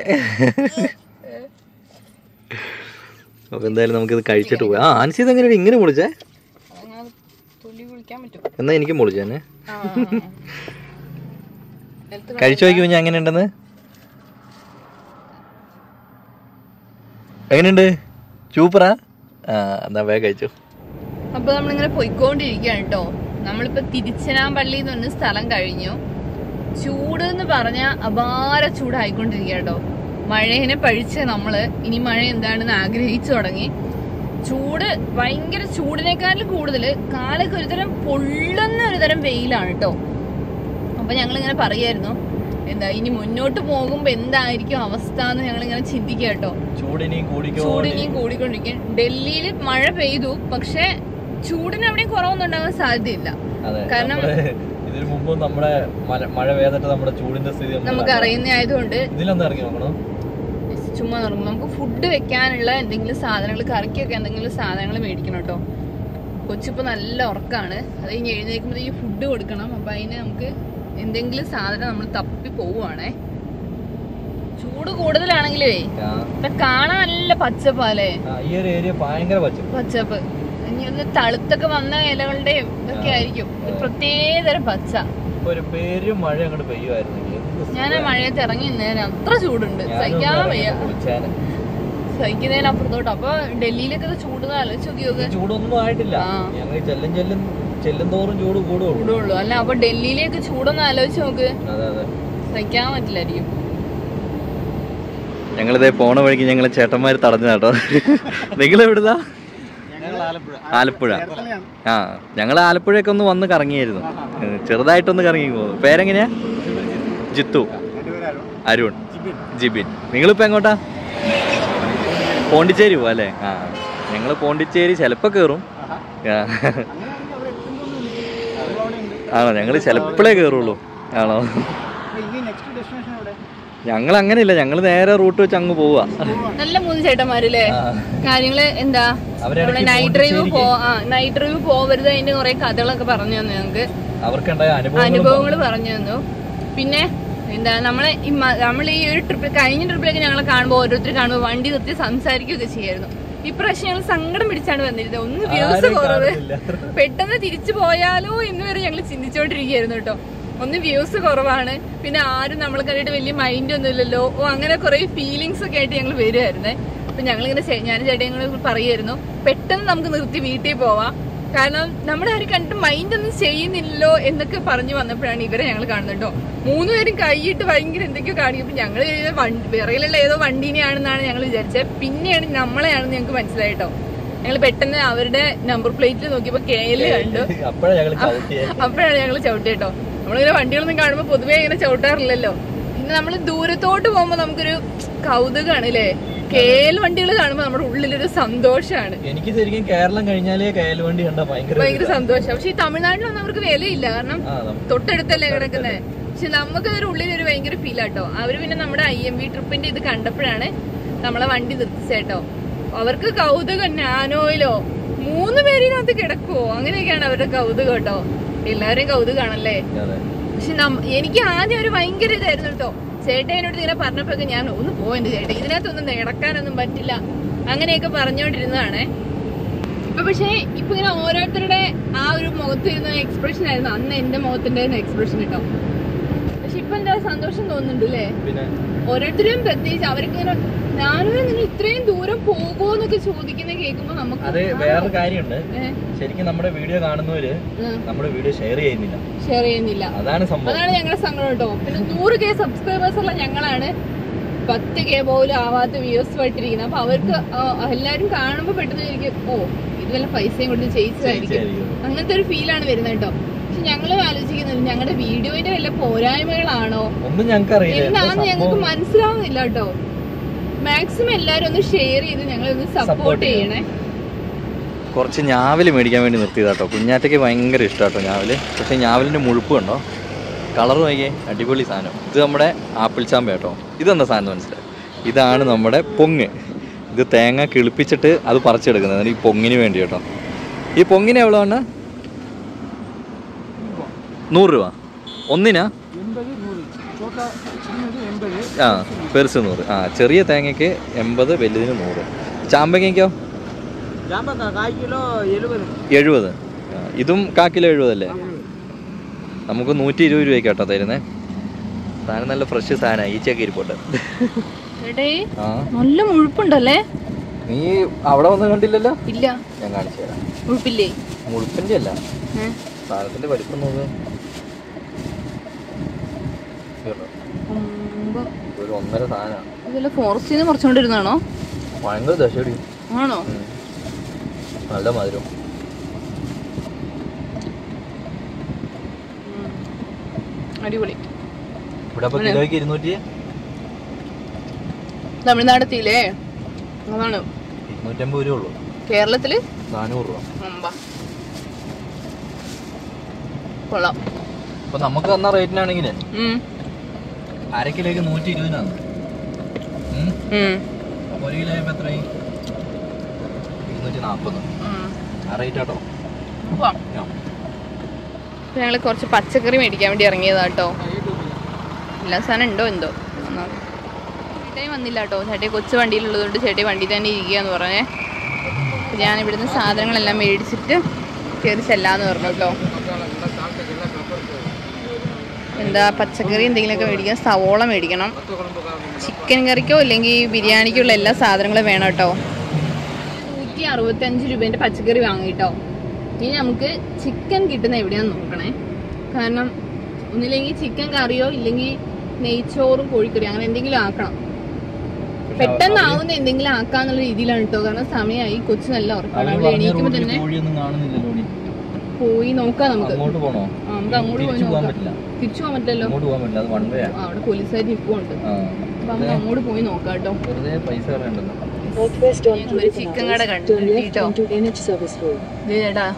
അപ്പൊ എന്തായാലും നമുക്കിത് കഴിച്ചിട്ട് പോകാം ആ ആൻസി ഇതെങ്ങനെ ഇങ്ങനെ പൊളിച്ചേ തുള്ളി കുളിക്കാൻ പറ്റും എന്നാ എനിക്കും പൊളിച്ചേനെ ആ, ആ, ആ. നിലത്ത് കഴിച്ചു നോക്കി കുഞ്ഞാ എങ്ങനെ ഉണ്ടെന്ന് എങ്ങനെയുണ്ട് സൂപ്പറാ ആ എന്നാ വേഗം കഴിച്ചു അപ്പൊ നമ്മളിങ്ങനെ പോയിക്കൊണ്ടിരിക്കുകയാണ് കേട്ടോ നമ്മളിപ്പോ തിരുച്ചനാമ്പള്ളി എന്ന് പറഞ്ഞ സ്ഥലം കഴിഞ്ഞു ചൂട് എന്ന് പറഞ്ഞ അപാര ചൂടായിക്കൊണ്ടിരിക്കുക കേട്ടോ മഴേനെ പഴിച്ച് നമ്മള് ഇനി മഴ എന്താണെന്ന് ആഗ്രഹിച്ചു തുടങ്ങി ചൂട് ഭയങ്കര ചൂടിനേക്കാളും കൂടുതൽ കാലൊക്കെ ഒരുതരം പൊള്ളുന്ന ഒരുതരം വെയിലാണ് കേട്ടോ അപ്പൊ ഞങ്ങളിങ്ങനെ പറയായിരുന്നു എന്താ ഇനി മുന്നോട്ട് പോകുമ്പോ എന്തായിരിക്കും അവസ്ഥ എന്ന് ഞങ്ങളിങ്ങനെ ചിന്തിക്കുക കേട്ടോ ചൂടിനെയും ചൂടിനെയും കൂടിക്കൊണ്ടിരിക്കും ഡൽഹിയിൽ മഴ പെയ്തു പക്ഷെ ചൂടിന് അവിടെയും കുറവൊന്നും ഉണ്ടാകാൻ സാധ്യതയില്ല അതെ കാരണം- നമ്മള് ഇതിനു മുമ്പ് നമ്മുടെ മല- മഴ പെയ്തിട്ട് നമ്മുടെ ചൂടിന്റെ സ്ഥിതി നമ്മൾ നമുക്ക് അറിയുന്ന ആയതുകൊണ്ട് ഇതിലൊന്ന് ഇറങ്ങി നോക്കണം ചുമ്മാ നടക്കും നമുക്ക് ഫുഡ് വെക്കാനുള്ള എന്തെങ്കിലും സാധനങ്ങൾ കറിക്കൊക്കെ എന്തെങ്കിലും സാധനങ്ങൾ മേടിക്കണം കേട്ടോ കൊച്ചിപ്പോ നല്ല ഉറക്കാണ് അത് കഴിഞ്ഞ് എഴുന്നേൽക്കുമ്പോഴത്തേക്ക് ഫുഡ് കൊടുക്കണം അപ്പൊ അതിന് നമുക്ക് എന്തെങ്കിലും സാധനം നമ്മൾ തപ്പി പോവുകയാണേ ചൂട് കൂടുതലാണെങ്കിലേ ആ, ഇവിടെ കാണാൻ നല്ല പച്ചപ്പാലേ ആ, ഈ ഒരു ഏരിയ ഭയങ്കര പച്ച പച്ചപ്പ് ഇനി ഒന്ന് തളുത്തൊക്കെ വന്ന ഇലകളുടെയും ഇതൊക്കെ ആയിരിക്കും ഒരു പ്രത്യേകതരം പച്ച ഇപ്പൊ ഒരു പേര് മഴ അങ്ങോട്ട് പെയ്യുമായിരുന്നെങ്കിൽ എന്ത് ഞാൻ ആ മഴയത്ത് ഇറങ്ങി നിന്നേനെ അത്ര ചൂടുണ്ട് ഞാനും സഹിക്കാൻ ഒന്ന് വയ്യ ഇറങ്ങി കുളിച്ചേനെ. സഹിക്കുന്നതിനപ്പുറത്തോട്ട് അപ്പൊ ഡൽഹിയിലൊക്കെ ഇത് ചൂട് ആലോചിച്ച് നോക്കി നോക്ക് ഇത് ചൂടൊന്നും ആയിട്ടില്ല ആ. ഞങ്ങൾ ചെല്ലും ചെല്ലും ചെല്ലും തോറും ചൂട് കൂടുള്ളൂ ചൂടുള്ളൂ അല്ല അപ്പൊ ഡൽഹിയിലേക്ക് ചൂടൊന്ന് ആലോചിച്ച് നോക്ക് അതെ അതെ സഹിക്കാൻ പറ്റില്ലായിരിക്കും ഞങ്ങളിതേ പോണ വഴിക്ക് ഞങ്ങളെ ചേട്ടന്മാര് തടഞ്ഞു കേട്ടോ നിങ്ങൾ എവിടുന്നാ ആലപ്പുഴ ആ ഞങ്ങൾ ആലപ്പുഴയൊക്കെ ഒന്ന് വന്ന് കറങ്ങിയായിരുന്നു ഏ, ചെറുതായിട്ടൊന്ന് കറങ്ങി പോകുന്നു പേരെങ്ങനെയാ ജിത്തു അരുൺ ജിബിൻ നിങ്ങളിപ്പോ എങ്ങോട്ടാ പോണ്ടിച്ചേരി പോവാ അല്ലേ ആ ഞങ്ങൾ പോണ്ടിച്ചേരി ചിലപ്പോ കേറും ആ. ആണോ ഞങ്ങൾ ചിലപ്പോഴേ കേറുള്ളൂ ആണോ ഞങ്ങൾ അങ്ങനെയില്ല ഞങ്ങൾ നേരെ റൂട്ട് വെച്ച് അങ്ങ് പോവാ നല്ല മൂന്ന് ചേട്ടന്മാരല്ലേ ആ. കാര്യങ്ങള് എന്താ അവരിടയ്ക്ക് നമ്മുടെ നൈറ്റ് ഡ്രൈവ് പോണ്ടിച്ചേരിക്ക് പോ ആ നൈറ്റ് ഡ്രൈവ് പോവരുത് അതിന്റെ കുറെ കഥകളൊക്കെ പറഞ്ഞു തന്നു ഞങ്ങക്ക് അവർക്കുണ്ടായ അനുഭവങ്ങൾ അനുഭവങ്ങൾ പറഞ്ഞു തന്നു പിന്നെ എന്താ നമ്മളെ ഈ മ- നമ്മൾ ഈ ഒരു ട്രിപ്പ് കഴിഞ്ഞ ട്രിപ്പിലൊക്കെ ഞങ്ങളെ കാണുമ്പോൾ ഓരോരുത്തർ കാണുമ്പോൾ വണ്ടി നിർത്തി സംസാരിക്കുകയൊക്കെ ചെയ്യായിരുന്നു ഇപ്രാവശ്യം ഞങ്ങൾ സങ്കടം പിടിച്ചാണ് വന്നിരുന്നത് ഒന്ന് വ്യൂസ് ആരെയും കുറവ് കാണുന്നില്ല. പെട്ടെന്ന് തിരിച്ചു പോയാലോ എന്ന് വരെ ഞങ്ങൾ ചിന്തിച്ചുകൊണ്ടിരിക്കുകയായിരുന്നു കേട്ടോ ഒന്ന് വ്യൂസ് കുറവാണ് പിന്നെ ആരും നമ്മളെ കണ്ടിട്ട് വലിയ മൈൻഡ് ഒന്നും ഇല്ലല്ലോ ഓ അങ്ങനെ കുറെ ഫീലിങ്സ് ഒക്കെ ആയിട്ട് ഞങ്ങൾ വരുമായിരുന്നേ അപ്പൊ ഞങ്ങളിങ്ങനെ ചേ- ഞാൻ ചേട്ടൻ കൂടെ പറയുമായിരുന്നു പെട്ടെന്ന് നമുക്ക് നിർത്തി വീട്ടിൽ പോവാം കാരണം നമ്മൾ ആരും കണ്ടിട്ട് മൈൻഡ് ഒന്നും ചെയ്യുന്നില്ലല്ലോ എന്നൊക്കെ പറഞ്ഞു വന്നപ്പോഴാണ് ഇവരെ ഞങ്ങൾ കാണുന്നത് കേട്ടോ മൂന്നുപേരും കൈയിട്ട് ഭയങ്കര എന്തൊക്കെയോ കാണിക്കുമ്പോൾ ഞങ്ങൾ വിറയിലുള്ള ഏതോ വണ്ടീനെയാണെന്നാണ് ഞങ്ങൾ വിചാരിച്ചത് പിന്നെയാണ് നമ്മളെയാണെന്ന് ഞങ്ങൾക്ക് മനസ്സിലായിട്ടോ ഞങ്ങൾ പെട്ടെന്ന് അവരുടെ നമ്പർ പ്ലേറ്റിൽ നോക്കിയപ്പോൾ കെ എൽ കണ്ടു അപ്പോഴാ ഞങ്ങൾ ചവിട്ടിയെ അപ്പോഴാണ് ഞങ്ങൾ ചവിട്ടിട്ടോ നമ്മളിങ്ങനെ വണ്ടികളൊന്നും കാണുമ്പോൾ പൊതുവേ ഇങ്ങനെ ചവിട്ടാറില്ലല്ലോ പിന്നെ നമ്മൾ ദൂരത്തോട്ട് പോകുമ്പോൾ നമുക്കൊരു കൗതുകമാണ് അല്ലേ കേൽ വണ്ടികൾ കാണുമ്പോൾ നമ്മുടെ ഉള്ളിലൊരു സന്തോഷമാണ് എനിക്ക് ശരിക്കും കേരളം കഴിഞ്ഞാലേ കയൽ വണ്ടി കണ്ട ഭയങ്കര ഭയങ്കര സന്തോഷം പക്ഷെ ഈ തമിഴ്നാട്ടിലൊന്നും അവർക്ക് വിലയില്ല കാരണം ആ, നം- തൊട്ടടുത്തല്ലേ കിടക്കുന്നത് പക്ഷെ നമുക്ക് ഒരു ഉള്ളിൽ ഒരു ഭയങ്കര ഫീൽ ആട്ടോ അവര് പിന്നെ നമ്മുടെ ഐ എം വി ട്രിപ്പിന്റെ ഇത് കണ്ടപ്പോഴാണ് നമ്മളെ വണ്ടി നിർത്തിച്ചേട്ടോ അവർക്ക് കൗതുകം നാനോയിലോ മൂന്ന് പേരിനകത്ത് കിടക്കുവോ അങ്ങനെയൊക്കെയാണ് അവരുടെ കൗതുകം കേട്ടോ എല്ലാവരെയും കൗതുകാണല്ലേ അതെ. പക്ഷെ നം- എനിക്ക് ആദ്യം ഒരു ഭയങ്കര ഇതായിരുന്നു കേട്ടോ ചേട്ടൻ എന്നോട് ഇങ്ങനെ പറഞ്ഞപ്പോഴൊക്കെ ഞാൻ ഒന്ന് പോവെന്റെ ചേട്ടൻ ഇതിനകത്തൊന്നും നടക്കാനൊന്നും പറ്റില്ല അങ്ങനെയൊക്കെ പറഞ്ഞുകൊണ്ടിരുന്നതാണേ ഇപ്പൊ പക്ഷേ ഇപ്പൊ ഇങ്ങനെ ഓരോരുത്തരുടെ ആ ഒരു മുഖത്ത് ഇരുന്ന എക്സ്പ്രഷൻ ആയിരുന്നു അന്ന് എന്റെ മുഖത്തിന്റെ എക്സ്പ്രഷൻ കേട്ടോ പക്ഷെ ഇപ്പൊ എന്താ സന്തോഷം തോന്നുന്നുണ്ട് അല്ലേ പിന്നെ ഓരോരുത്തരും പ്രത്യേകിച്ച് അവർക്ക് ഇങ്ങനെ ഞാനും നിങ്ങൾ ഇത്രയും ദൂരം പോകുമോ എന്നൊക്കെ ചോദിക്കുന്ന കേൾക്കുമ്പോ നമുക്ക് അത് വേറൊരു കാര്യമുണ്ട് ഏഹ്, ശരിക്കും നമ്മുടെ വീഡിയോ കാണുന്നവര് ഉം, നമ്മുടെ വീഡിയോ ഷെയർ ചെയ്യുന്നില്ല ഷെയർ ചെയ്യുന്നില്ല അതാണ് സംഭവം അതാണ് ഞങ്ങളുടെ സങ്കടം കേട്ടോ പിന്നെ നൂറ് കെ സബ്സ്ക്രൈബേഴ്സ് ഉള്ള ഞങ്ങളാണ് പത്ത് കെ പോലും ആവാത്ത വ്യൂസ് ആയിട്ടിരിക്കുന്നത് അപ്പൊ അവർക്ക് ആ, എല്ലാരും കാണുമ്പോ പെട്ടെന്ന് വിചാരിക്കും ഓ ഇത് വല്ല പൈസയും കൊണ്ട് ചെയ്യിച്ചതായിരിക്കും ചെയ്യിച്ചതായിരിക്കും. അങ്ങനത്തെ ഒരു ഫീലാണ് വരുന്നത് കേട്ടോ പക്ഷെ ഞങ്ങളും ആലോചിക്കുന്നില്ല ഞങ്ങളുടെ വീഡിയോയുടെ വല്ല പോരായ്മകളാണോ ഒന്നും ഞങ്ങൾക്ക് അറിയില്ല എന്താന്ന് ഞങ്ങൾക്ക് മനസ്സിലാവുന്നില്ല കേട്ടോ മാക്സിമം എല്ലാരും ഒന്ന് ഷെയർ ചെയ്ത് ഞങ്ങളെ ഒന്ന് സപ്പോർട്ട് Support ചെയ്യണേ കുറച്ച് ഞാവൽ മേടിക്കാൻ വേണ്ടി നിർത്തിയതാട്ടോ കുഞ്ഞാറ്റയ്ക്ക് ഭയങ്കര ഇഷ്ടമാട്ടോ ഞാവൽ പക്ഷേ ഞാവലിൻ്റെ മുഴുപ്പ് കണ്ടോ കളർ നോക്കിയേ അടിപൊളി സാധനം ഇത് നമ്മുടെ ആപ്പിൾ ചാമ്പ കേട്ടോ ഇതെന്താ സാധനം മനസ്സിലായി ഇതാണ് നമ്മുടെ പൊങ്ങ് ഇത് തേങ്ങ കിളിപ്പിച്ചിട്ട് അത് പറിച്ചെടുക്കുന്നത് അതാണ് ഈ പൊങ്ങിന് വേണ്ടി കേട്ടോ ഈ പൊങ്ങിന് എவ்வளோ ആണ് നൂറ് രൂപ ഒന്നിനാ ആ പെരുസ് നൂറ് ആ ചെറിയ തേങ്ങയ്ക്ക് എൺപത് വലുതിന് നൂറ് ചാമ്പങ്ങയ്ക്കോ ஜாம்பக்கா காய் கிலோ எழுபது എഴുപത് ആ, ഇതും കാ കിലോ എഴുപതല്ലേ നമുക്ക് നൂറ്റി ഇരുപത് രൂപയ്ക്ക് കേട്ടോ തരുന്നേ സാധനം നല്ല ഫ്രഷ് സാധനമാണ് ഈച്ചയൊക്കെ ഇരിപ്പോട്ടെ എടേ ആ നല്ല മുഴുപ്പുണ്ടല്ലേ നീ അവിടെ വന്ന് കണ്ടില്ലല്ലോ ഇല്ല ഞാൻ കാണിച്ചു തരാം മുഴുപ്പില്ലേ മുഴുപ്പിൻ്റെ അല്ല ഏ? സാധനത്തിന്റെ വലിപ്പം നോക്ക് കേട്ടോ, അമ്പോ. ഒരു ഒന്നര സാധനമാണ് ഇതല്ല ഫോറസ്റ്റിൽ നിന്ന് പറിച്ചോണ്ടിരുന്നാണോ ഭയങ്കര ദശടി ആണോ നല്ല മധുരം ഉം. അടിപൊളി ഇവിടെ അപ്പൊ കിലോയ്ക്ക് ഇരുന്നൂറ്റി തമിഴ്നാടെത്തിയില്ലേ അതാണ് ഇരുന്നൂറ്റമ്പത് രൂപ ഉള്ളൂ കേരളത്തില് നാനൂറ് രൂപ അമ്പ കൊള്ളാം അപ്പൊ നമുക്ക് തന്ന റേറ്റിനാണെങ്കിൽ ഉം. അര കിലോയ്ക്ക് നൂറ്റി ഇരുപതിനാണ് ഉം. അപ്പൊ ഒരു കിലോ ആയപ്പോ എത്രയായി ഇരുന്നൂറ്റി നാൽപ്പത് ഉം. ആ റേറ്റ് ആട്ടോ പോവാം. ഇപ്പൊ ഞങ്ങള് കുറച്ച് പച്ചക്കറി മേടിക്കാൻ വേണ്ടി ഇറങ്ങിയതാ കേട്ടോ എല്ലാ സാധനം ഉണ്ടോ എന്തോ ഒന്നാമത്. ചേട്ടായി വന്നില്ല കേട്ടോ ചേട്ടായി കൊച്ചു വണ്ടിയിലുള്ളതുകൊണ്ട് ചേട്ടായി വണ്ടി തന്നെ ഇരിക്കുകയെന്ന് പറഞ്ഞേ അപ്പൊ ഞാൻ ഇവിടുന്ന് സാധനങ്ങളെല്ലാം മേടിച്ചിട്ട് കയറി ചെല്ലാന്ന് പറഞ്ഞു കേട്ടോ എന്താ പച്ചക്കറി എന്തെങ്കിലുമൊക്കെ മേടിക്കാം സവോള മേടിക്കണം ചിക്കൻ കറിക്കോ അല്ലെങ്കിൽ ബിരിയാണിക്കോ ഉള്ള എല്ലാ സാധനങ്ങളും വേണം കേട്ടോ നൂറ്റി അറുപത്തഞ്ച് രൂപേൻ്റെ പച്ചക്കറി വാങ്ങിട്ടോ ഇനി നമുക്ക് ചിക്കൻ കിട്ടുന്ന എവിടെയാന്ന് നോക്കണേ കാരണം ഒന്നില്ലെങ്കിൽ ചിക്കൻ കറിയോ ഇല്ലെങ്കിൽ നെയ്ച്ചോറും കോഴിക്കറിയോ അങ്ങനെ എന്തെങ്കിലും ആക്കണം പെട്ടെന്ന് ആവുന്ന എന്തെങ്കിലും ആക്കാന്നുള്ള രീതിയിലാണ് കേട്ടോ കാരണം സമയമായി കൊച്ചു നല്ല ഉറക്കാണ് അവള് എണീക്കുമ്പോ തന്നെ കോഴിയൊന്നും കാണുന്നില്ലല്ലോ ഇനി. പോയി നോക്കാം നമുക്ക് അങ്ങോട്ട് പോണോ ആ, നമുക്ക് അങ്ങോട്ട് പോയി തിരിച്ചു പോകാൻ നോക്കാം പറ്റില്ല തിരിച്ചു പോകാൻ പറ്റില്ലല്ലോ അങ്ങോട്ട് പോകാൻ പറ്റില്ല അത് വൺ വേ ആ, അവിടെ പോലീസുകാർ ഇപ്പൊ ഉണ്ട് ആ അപ്പൊ നമുക്ക് അങ്ങോട്ട് പോയി നോക്കാം കേട്ടോ വെറുതെ പൈസ കളയണ്ടല്ലോ ഒരു ചിക്കൻ കട കണ്ടു കേട്ടോ ചേട്ടാ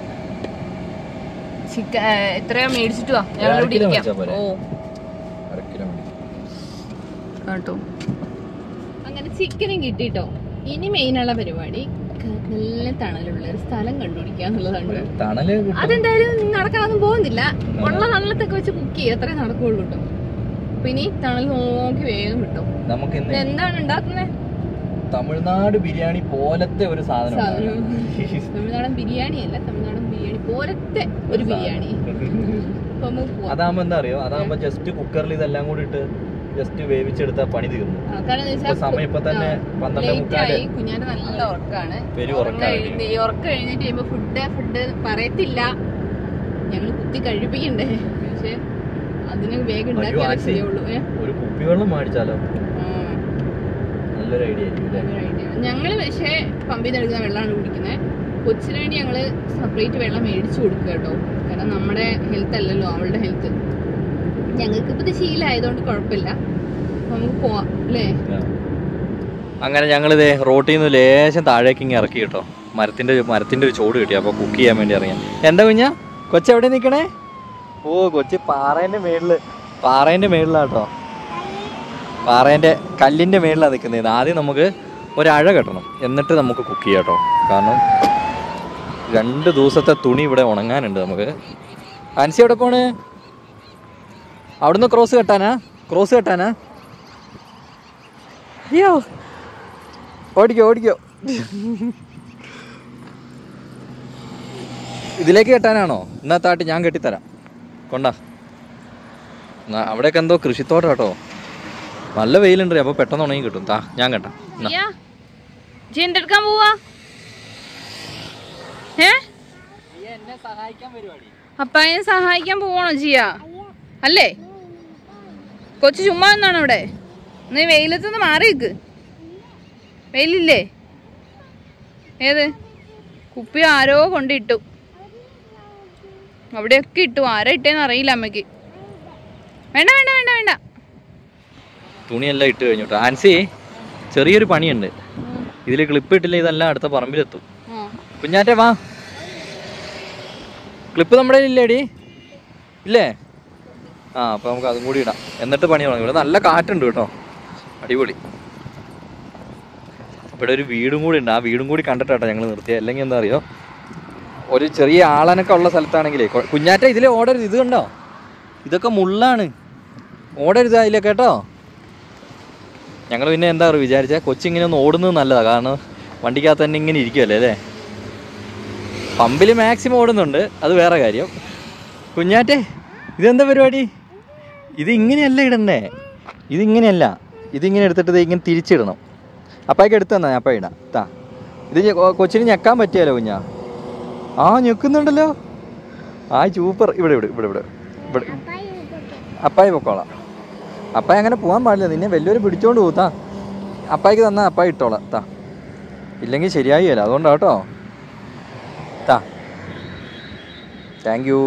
ചിക്കൻ എത്രയാ മേടിച്ചിട്ട് വാ ഞങ്ങൾ അര ഇവിടെ കിലോ ഇരിക്കാം മേടിച്ചാ പോരെ? ഓ അര കിലോ മതി കേട്ടോ അങ്ങനെ ചിക്കനും കിട്ടിട്ടോ ഇനി മെയിനുള്ള പരിപാടി ക- നല്ല തണലുള്ള ഒരു സ്ഥലം കണ്ടുപിടിക്കുക എന്നുള്ളതാണ് തണല് കിട്ടും. അതെന്തായാലും നടക്കാനൊന്നും പോകുന്നില്ല ഉള്ള തണലത്തൊക്കെ വെച്ച് കുക്ക് ചെയ്യുക അത്രേ നടക്കുള്ളൂ കേട്ടോ അപ്പൊ ഇനി തണൽ നോക്കി വേഗം കിട്ടും നമുക്ക് ഇത് ഇന്ന് എന്താണ് ഉണ്ടാക്കുന്നത് തമിഴ്നാട് ബിരിയാണി പോലത്തെ ഒരു സാധനം സാധനം ഉണ്ടാക്കണം. തമിഴ്നാടൻ ബിരിയാണി അല്ല തമിഴ്നാടൻ ബിരിയാണി പോലത്തെ ഒരു ബിരിയാണി അപ്പൊ നമുക്ക് പോവാം. അതാകുമ്പോ എന്താ അറിയോ അതാകുമ്പോ ജസ്റ്റ് കുക്കറിൽ ഇതെല്ലാം കൂടി ഇട്ട് ജസ്റ്റ് വേവിച്ചെടുത്ത പണി തീർന്നു ആ, കാരണം എന്ന് ഇപ്പൊ വെച്ചാൽ സമയം ഇപ്പൊ തന്നെ പന്ത്രണ്ട് ലേറ്റ് മുക്കാല് ആയി കുഞ്ഞാന്റെ നല്ല ഉറക്കാണ് പെരു ഉറക്കം ഉറക്കാണ്. എഴുന്നേ- ഈ ഉറക്കം എഴുന്നേറ്റ് കഴിയുമ്പോ ഫുഡ് ഫുഡ് പറയത്തില്ല ഞങ്ങൾ കുത്തി കഴിപ്പിക്കണ്ടേ പക്ഷെ അതിന് വേഗം അയ്യോ, ഉണ്ടാക്കിയാലേ ആൻസി. ശരിയുള്ളൂ ഏ? ഒരു കുപ്പിവെള്ളം മേടിച്ചാലോ ആ, നല്ലൊരു ഐഡിയ ആയിരിക്കും അല്ലേ നല്ലൊരു idea ആണ്. ഞങ്ങള് പക്ഷേ പമ്പിൽ നിന്ന് എടുക്കുന്ന വെള്ളമാണ് കുടിക്കുന്നത് കൊച്ചിന് വേണ്ടി ഞങ്ങള് സെപ്പറേറ്റ് വെള്ളം മേടിച്ചു കൊടുക്കുക കേട്ടോ കാരണം നമ്മുടെ ഹെൽത്ത് അല്ലല്ലോ അവളുടെ ഹെൽത്ത് ഞങ്ങൾക്ക് ഇപ്പൊ ഇത് ശീലമായതുകൊണ്ട് കുഴപ്പമില്ല അപ്പൊ നമുക്ക് പോവാം അല്ലേ അങ്ങനെ ഞങ്ങളിതേ റോട്ടിൽ നിന്ന് ലേശം താഴേക്ക് ഇങ്ങനെ ഇറക്കി കേട്ടോ മരത്തിന്റെ മരത്തിന്റെ ഒരു ചോട് കിട്ടി അപ്പോൾ കുക്ക് ചെയ്യാൻ വേണ്ടി ഇറങ്ങി എന്താ കുഞ്ഞ കൊച്ചെവിടെ നിൽക്കണേ ഓ കൊച്ച് പാറേന്റെ മേളില് പാറേന്റെ മേളിലാട്ടോ പാറേന്റെ കല്ലിന്റെ മേളിലാണ് നിൽക്കുന്നത് ആദ്യം നമുക്ക് ഒരഴ കെട്ടണം എന്നിട്ട് നമുക്ക് കുക്ക് ചെയ്യാം കേട്ടോ കാരണം രണ്ട് ദിവസത്തെ തുണി ഇവിടെ ഉണങ്ങാനുണ്ട് നമുക്ക് ആൻസി എവിടെ പോണ് അവിടുന്ന് ക്രോസ് കെട്ടാനാ ക്രോസ് കെട്ടാനാ അയ്യോ ഓടിക്കോ ഓടിക്കോ ഇതിലേക്ക് കെട്ടാനാണോ എന്നാ താട്ടി ഞാൻ കെട്ടിത്തരാം കൊണ്ടാ എന്നാ അവിടെയൊക്കെ എന്തോ കൃഷിത്തോട്ടം കേട്ടോ നല്ല വെയിലുണ്ട് അപ്പോൾ പെട്ടെന്ന് ഉണങ്ങി കിട്ടും താ ഞാൻ കെട്ടാം എന്നാ. ജിയ, ജിയ എന്തെടുക്കാൻ പോവാ ഏ അപ്പായനെ സഹായിക്കാൻ പോവാണോ ജിയ അല്ലേ കൊച്ചു ചുമ്മാ എന്നാണ് അവിടെ നീ വെയിലത്തുനിന്ന് മാറി നിൽക്ക് വെയിലില്ലേ ഏത് കുപ്പി ആരോ കൊണ്ടിട്ടു അവിടെയൊക്കെ ഇട്ടു ആരാ ഇട്ടേന്ന് അറിയില്ല അമ്മയ്ക്ക് വേണ്ട വേണ്ട വേണ്ട വേണ്ട തുണിയെല്ലാം ഇട്ട് കഴിഞ്ഞു കേട്ടോ ആൻസി ചെറിയൊരു പണിയുണ്ട് ഇതിൽ ക്ലിപ്പ് ഇട്ടില്ല ഇതെല്ലാം അടുത്ത പറമ്പിലെത്തും ആ അപ്പോൾ കുഞ്ഞാറ്റെ വാ ക്ലിപ്പ് നമ്മുടെ ഇല്ലേടി ഇല്ലേ ആ അപ്പോൾ നമുക്ക് അതും കൂടി ഇടാം എന്നിട്ട് പണി തുടങ്ങി ഇവിടെ നല്ല കാറ്റുണ്ട് കേട്ടോ അടിപൊളി ഇവിടെ ഒരു വീടും കൂടി ഉണ്ട് ആ വീടും കൂടി കണ്ടിട്ടാട്ടോ ഞങ്ങൾ നിർത്തിയത് അല്ലെങ്കിൽ എന്താ അറിയോ ഒരു ചെറിയ ആളനൊക്കെ ഉള്ള സ്ഥലത്താണെങ്കിലേ കൊ- കുഞ്ഞാറ്റ ഇതിലെ ഓടരുത് ഇത് കണ്ടോ ഇതൊക്കെ മുള്ളാണ് ഓടരുത് അതിലെ കേട്ടോ ഞങ്ങൾ പിന്നെ എന്താ പറയുക വിചാരിച്ചാൽ കൊച്ചിങ്ങനെ ഒന്ന് ഓടുന്നത് നല്ലതാണ് കാരണം വണ്ടിക്കകത്ത് തന്നെ ഇങ്ങനെ ഇരിക്കുമല്ലേ അല്ലേ പമ്പിൽ മാക്സിമം ഓടുന്നുണ്ട് അത് വേറെ കാര്യം കുഞ്ഞാറ്റെ ഇതെന്താ പരിപാടി ഇത് ഇങ്ങനെയല്ല ഇടണ്ടേ ഇതിങ്ങനെയല്ല ഇതിങ്ങനെ എടുത്തിട്ട് ദേ ഇങ്ങനെ തിരിച്ചിടണം അപ്പായിക്ക് എടുത്തു തന്നാ ഞാൻ അപ്പം ഇടാം താ ഇത് ഞെ- കൊ- കൊച്ചിന് ഞെക്കാൻ പറ്റിയാലോ കുഞ്ഞാ ആ ഞെക്കുന്നുണ്ടല്ലോ ആ സൂപ്പർ ഇവിടെ ഇവിടെ ഇവിടെ ഇവിടെ ഇവിടെ അപ്പായി പൊക്കോളാം അപ്പായി അങ്ങനെ പോകാൻ പാടില്ല നിന്നെ വലിയൊരു പിടിച്ചോണ്ട് പോകും താ അപ്പായിക്ക് തന്നാ അപ്പായി ഇട്ടോളാം താ ഇല്ലെങ്കിൽ ശരിയായില്ല അതുകൊണ്ടാ കേട്ടോ താ താങ്ക് യു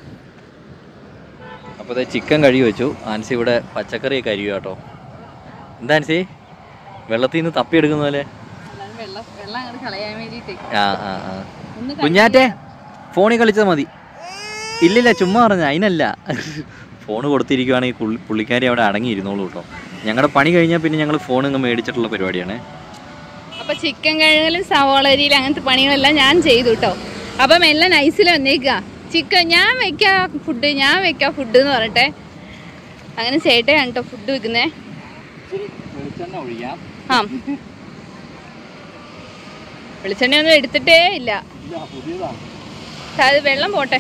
അപ്പോൾ ഇതേ ചിക്കൻ കഴുകി വെച്ചു ആൻസി ഇവിടെ പച്ചക്കറിയൊക്കെ അരിയുക കേട്ടോ എന്താ ആൻസി വെള്ളത്തിൽ നിന്ന് തപ്പിയെടുക്കുന്ന പോലെ വെള്ളം വെള്ളം അങ്ങോട്ട് കളയാൻ വേണ്ടിയിട്ട് ആ ആ ആ കുഞ്ഞാറ്റെ ഫോണിൽ കളിച്ചാൽ മതി ഇല്ലില്ല ചുമ്മാ പറഞ്ഞ അതിനല്ല ഫോൺ കൊടുത്തിരിക്കുവാണെങ്കിൽ പുള്ളി പുള്ളിക്കാരി അവിടെ അടങ്ങിയിരുന്നോളൂ കേട്ടോ ഞങ്ങളുടെ പണി കഴിഞ്ഞാൽ പിന്നെ ഞങ്ങൾ ഫോൺ ഇങ്ങ് മേടിച്ചിട്ടുള്ള പരിപാടിയാണ് അപ്പൊ ചിക്കൻ കഴുകലും സവോളരിയിൽ അങ്ങനത്തെ പണികളെല്ലാം ഞാൻ ചെയ്തു കേട്ടോ അപ്പം എല്ലാം നൈസിൽ വന്നേക്കുക ചിക്കൻ ഞാൻ വെക്കാം ഫുഡ് ഞാൻ വെക്കാം ഫുഡ് എന്ന് പറഞ്ഞിട്ടെ അങ്ങനെ ചേട്ടയാണ് കേട്ടോ ഫുഡ് വെക്കുന്നേ വെളിച്ചെണ്ണ ഒഴിക്കാം ആ വെളിച്ചെണ്ണയൊന്നും എടുത്തിട്ടേ ഇല്ല അത് വെള്ളം പോട്ടെ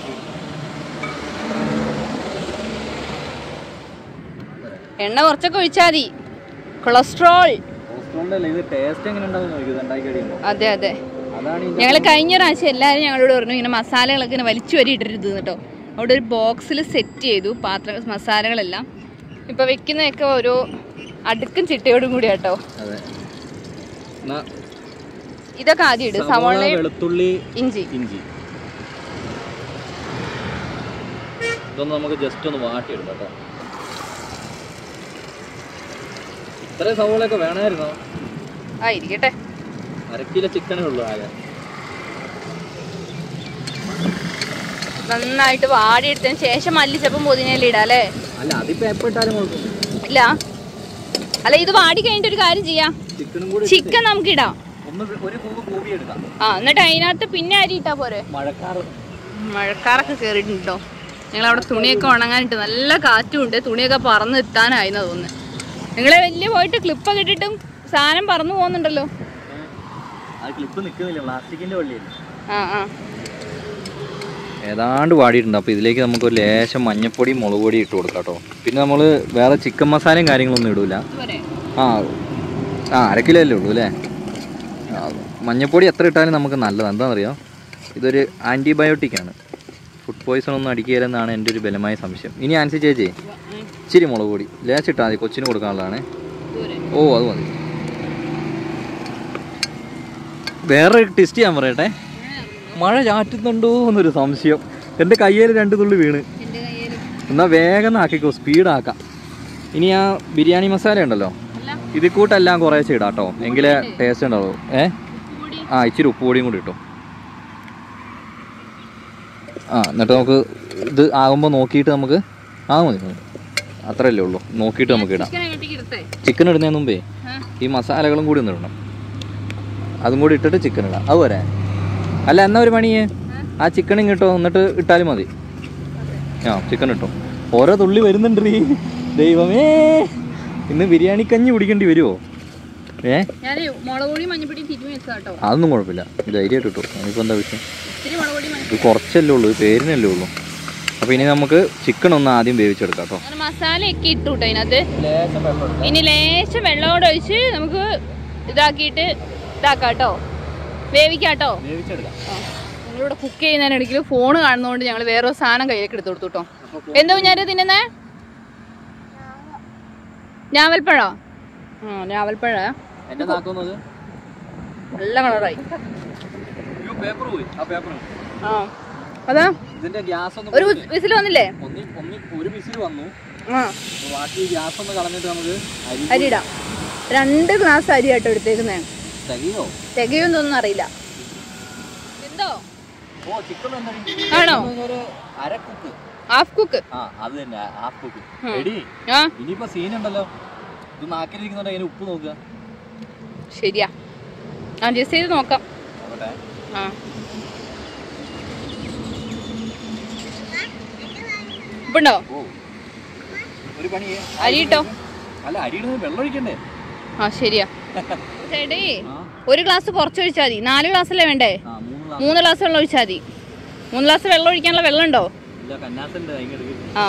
എണ്ണ കുറച്ചൊക്കെ ഒഴിച്ചാൽ മതി കൊളസ്ട്രോൾ കൊളസ്ട്രോളിൻ്റെ ഇത് ടേസ്റ്റ് എങ്ങനെ ഉണ്ടാവും നോക്കിയത് ഉണ്ടാക്കി കഴിയുമ്പോൾ അതെ അതെ അതാണ് ഈ ഞങ്ങൾ കഴിഞ്ഞ പ്രാവശ്യം എല്ലാവരും ഞങ്ങളോട് പറഞ്ഞു ഇങ്ങനെ മസാലകളൊക്കെ ഇങ്ങനെ വലിച്ചു വരി ഇട്ടിരുത് കേട്ടോ അവിടെ ഒരു ബോക്സിൽ സെറ്റ് ചെയ്തു പാത്ര മസാലകളെല്ലാം ഇപ്പൊ വെക്കുന്നതൊക്കെ ഓരോ അടുക്കും ചിട്ടയോടും കൂടി കേട്ടോ അതെ എന്നാ ഇതൊക്കെ ആദ്യം ഇടും സവാള, സവോളയും വെളുത്തുള്ളി ഇഞ്ചി ഇഞ്ചി ഇതൊന്ന് നമുക്ക് ജസ്റ്റ് ഒന്ന് വാട്ടിയെടുക്കാം കേട്ടോ ഇത്രയും സവോളയൊക്കെ വേണമായിരുന്നോ ആ ഇരിക്കട്ടെ അര കിലോ ചിക്കനേ ഉള്ളൂ ആകെ നന്നായിട്ട് വാടിയെടുത്തതിന് ശേഷം മല്ലിച്ചപ്പം പുതിനയില ഇടാം അല്ലേ അല്ല അതിപ്പോ എപ്പോ ഇട്ടാലും കുഴപ്പമില്ല ഇല്ല അല്ല ഇത് വാടി കഴിഞ്ഞിട്ട് ഒരു കാര്യം ചെയ്യാം ചിക്കനും കൂടി ചിക്കൻ നമുക്ക് ഇടാം ഒന്ന് ഒരു കൂമ്പ് കൂവി എടുക്കാം ആ എന്നിട്ട് അതിനകത്ത് പിന്നെ അരി ഇട്ടാ പോരെ മഴക്കാറ് മഴക്കാറൊക്കെ കയറിയിട്ടുണ്ടോ ഞങ്ങൾ അവിടെ തുണിയൊക്കെ ഉണങ്ങാനിട്ട് നല്ല കാറ്റും ഉണ്ട് തുണിയൊക്കെ പറന്ന് എത്താനായിന്നാ തോന്നുന്നത് നിങ്ങളെ വലിയ പോയിട്ട് ക്ലിപ്പൊക്കെ ഇട്ടിട്ടും സാധനം പറന്നു പോകുന്നുണ്ടല്ലോ അത് ക്ലിപ്പ് നിൽക്കുന്നില്ല പ്ലാസ്റ്റിക്കിന്റെ വള്ളിയല്ലേ ആ ആ ഏതാണ്ട് വാടിയിട്ടുണ്ട് അപ്പോൾ ഇതിലേക്ക് നമുക്ക് ഒരു ലേശം മഞ്ഞപ്പൊടിയും മുളക് പൊടിയും ഇട്ട് കൊടുക്കാം കേട്ടോ പിന്നെ നമ്മൾ വേറെ ചിക്കൻ മസാലയും കാര്യങ്ങളൊന്നും ഇടൂല ഇതുവരെ ആ ആ അര കിലോ അല്ലേ ഉള്ളൂ അല്ലേ ആ, മഞ്ഞപ്പൊടി എത്ര ഇട്ടാലും നമുക്ക് നല്ലതാണ് എന്താണെന്നറിയോ ഇതൊരു ആൻറ്റിബയോട്ടിക് ആണ് ഫുഡ് പോയിസൺ ഒന്നും അടിക്കുകയില്ലെന്നാണ് എൻ്റെ ഒരു ബലമായ സംശയം ഇനി ആൻസി ചേച്ചി ഇച്ചിരി മുളക് പൊടി ലേശം ഇട്ടാൽ മതി കൊച്ചിന് കൊടുക്കാനുള്ളതാണ് ഇതുവരെ ഓ അത് മതി വേറെ ടെസ്റ്റ് ചെയ്യാൻ പറയട്ടെ മഴ ചാറ്റുന്നുണ്ടോ എന്നൊരു സംശയം എൻ്റെ കയ്യിൽ രണ്ട് തുള്ളി വീണ് എൻ്റെ കയ്യിൽ എന്നാൽ വേഗം ആക്കിക്കോ സ്പീഡാക്കാം ഇനി ആ ബിരിയാണി മസാല ഉണ്ടല്ലോ അല്ല ഇതിൽ കൂട്ടെല്ലാം കുറേശ്ശെ ഇടാം കേട്ടോ എങ്കിലേ ടേസ്റ്റ് ഉണ്ടാവും ഏ കൂടി ആ ഇച്ചിരി ഉപ്പ് പൊടിയും കൂടി ഇട്ടോ ആ എന്നിട്ട് നമുക്ക് ഇത് ആകുമ്പോൾ നോക്കിയിട്ട് നമുക്ക് ആ മതി മതി അത്രയല്ലേ ഉള്ളൂ നോക്കിയിട്ട് നമുക്ക് ഇടാം ചിക്കൻ അങ്ങോട്ടേക്ക് എടുത്തേ ചിക്കൻ ഇടുന്നതിന് മുമ്പേ ആ ഈ മസാലകളും കൂടി ഒന്ന് ഇടണം അതും കൂടി ഇട്ടിട്ട് ചിക്കൻ ഇടാം അതുപോലെ അല്ല എന്നാ ഒരു പണിയേ ആ ചിക്കനും കിട്ടോ എന്നിട്ട് ഇട്ടാലും മതി ആ ചിക്കൻ ഇട്ടോ ഓരോ തുള്ളി വരുന്നുണ്ട് ഈ ദൈവമേ ഇന്ന് ബിരിയാണി കഞ്ഞി കുടിക്കേണ്ടി വരുമോ ഏ ഞാൻ മുളക് പൊടി മഞ്ഞപ്പൊടി തിരുമ്മി വെച്ചതാ കേട്ടോ അതൊന്നും കുഴപ്പമില്ല ധൈര്യമായിട്ട് കിട്ടും അതിപ്പോൾ എന്താ വിഷയം ഇത്തിരി മുളക് പൊടി മഞ്ഞ ഇത് കുറച്ചല്ലേ ഉള്ളൂ ഇത് പേരിനല്ലേ ഉള്ളൂ അപ്പോൾ ഇനി നമുക്ക് ചിക്കൻ ഒന്ന് ആദ്യം വേവിച്ചെടുക്കാം കേട്ടോ അങ്ങനെ മസാലയൊക്കെ ഇട്ടു കേട്ടോ അതിനകത്ത് ഇനി ലേശം വെള്ളമോടെ ഒഴിച്ച് നമുക്ക് ഇതാക്കിയിട്ട് ഇതാക്കാം കേട്ടോ വേവിക്കാം കേട്ടോ വേവിച്ചെടുക്കാം നിങ്ങളിവിടെ കുക്ക് ചെയ്യുന്നതിനിടയ്ക്ക് ഫോൺ കാണുന്നതുകൊണ്ട് ഞങ്ങൾ വേറെ ഒരു സാധനം കയ്യിലേക്ക് എടുത്തു കൊടുത്തു കേട്ടോ എന്താ ഞാൻ തിന്നുന്നേ ഞാവൽപ്പഴോ ആ ഞാവൽപ്പഴ എൻ്റെ നാക്കുന്നത് നല്ല കളറായി പേപ്പർ പോയി ആ പേപ്പർ ആ അതാ ഇതിന്റെ ഗ്യാസ് ഒന്ന് ഒരു വിസിൽ വന്നില്ലേ ഒന്നി ഒന്നി ഒരു വിസിൽ വന്നു ആ അപ്പൊ ബാക്കി ഗ്യാസ് ഒന്ന് കളഞ്ഞിട്ട് നമുക്ക് അരി അരി ഇടാം രണ്ട് ഗ്ലാസ് അരി ആട്ടോ എടുത്തേക്കുന്നേ തികയോ തികയൊന്നും അറിയില്ല ഓ ചിക്കൻ ആണോ? ഒരു അര കുക്ക് ഹാഫ് കുക്ക് ആ അത് തന്നെ ഹാഫ് കുക്ക് ഉം. എടി ആ ഇനിയിപ്പോ സീൻ ഉണ്ടല്ലോ ഇത് നാക്കിലിരിക്കുന്നുണ്ട് അതിന് ഉപ്പ് നോക്കുക ശരിയാ ആ ജസ്റ്റ് ചെയ്ത് നോക്കാം നോക്കട്ടെ ആ ഉപ്പുണ്ടോ ഓ ഒരു പണി ചെയ്യ്. അരി ഇട്ടോ അല്ല അരി ഇടുന്നത് വെള്ളം ഒഴിക്കണ്ടേ ആ ശരിയാ ചേട്ടേ ആ ഒരു ഗ്ലാസ് കുറച്ച് ഒഴിച്ചാൽ മതി നാല് ഗ്ലാസ് അല്ലേ വേണ്ടേ ആ മൂന്ന് ഗ്ലാസ് മൂന്ന് ഗ്ലാസ് വെള്ളം ഒഴിച്ചാൽ മതി മൂന്ന് ഗ്ലാസ് വെള്ളം ഒഴിക്കാനുള്ള വെള്ളം ഉണ്ടോ ഇല്ല കന്നാസുണ്ട് അതിങ്ങെടുക്ക് ആ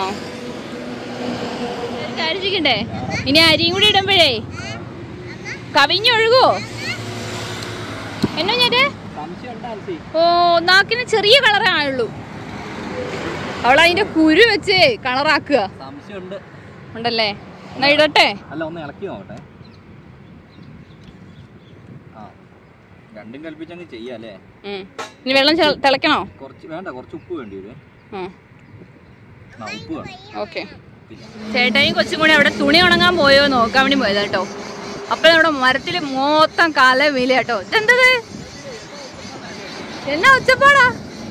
ഒരു കാര്യം ചെയ്യണ്ടേ ഇനി അരിയും കൂടി ഇടുമ്പോഴേ കവിഞ്ഞൊഴുകോ എന്നാ ഞാന് സംശയം ഉണ്ട് ആൻസി ഓ നാക്കിന് ചെറിയ കളറേ ആയുള്ളൂ അവൾ അതിന്റെ കുരു വെച്ച് കളറാക്കുക സംശയമുണ്ട് ഉണ്ടല്ലേ എന്നാ ഇടട്ടെ അല്ല ഒന്ന് ഇളക്കി നോക്കട്ടെ ആ രണ്ടും കൽപ്പിച്ചങ്ങ് ചെയ്യാല്ലേ ഉം. ഇനി വെള്ളം ചെ- തിളയ്ക്കണോ കുറച്ച് വേണ്ട കുറച്ച് ഉപ്പ് വേണ്ടി വരും ഉം. ആ ഉപ്പ് വേണം ഓക്കെ ചേട്ടായും കൊച്ചും കൂടി അവിടെ തുണി ഉണങ്ങാൻ പോയോ നോക്കാൻ വേണ്ടി പോയത് കേട്ടോ അപ്പൊ നമ്മുടെ മരത്തിൽ മൊത്തം കാല വീല കേട്ടോ ഇതെന്തത് എന്നാ ഒച്ചപ്പാടാ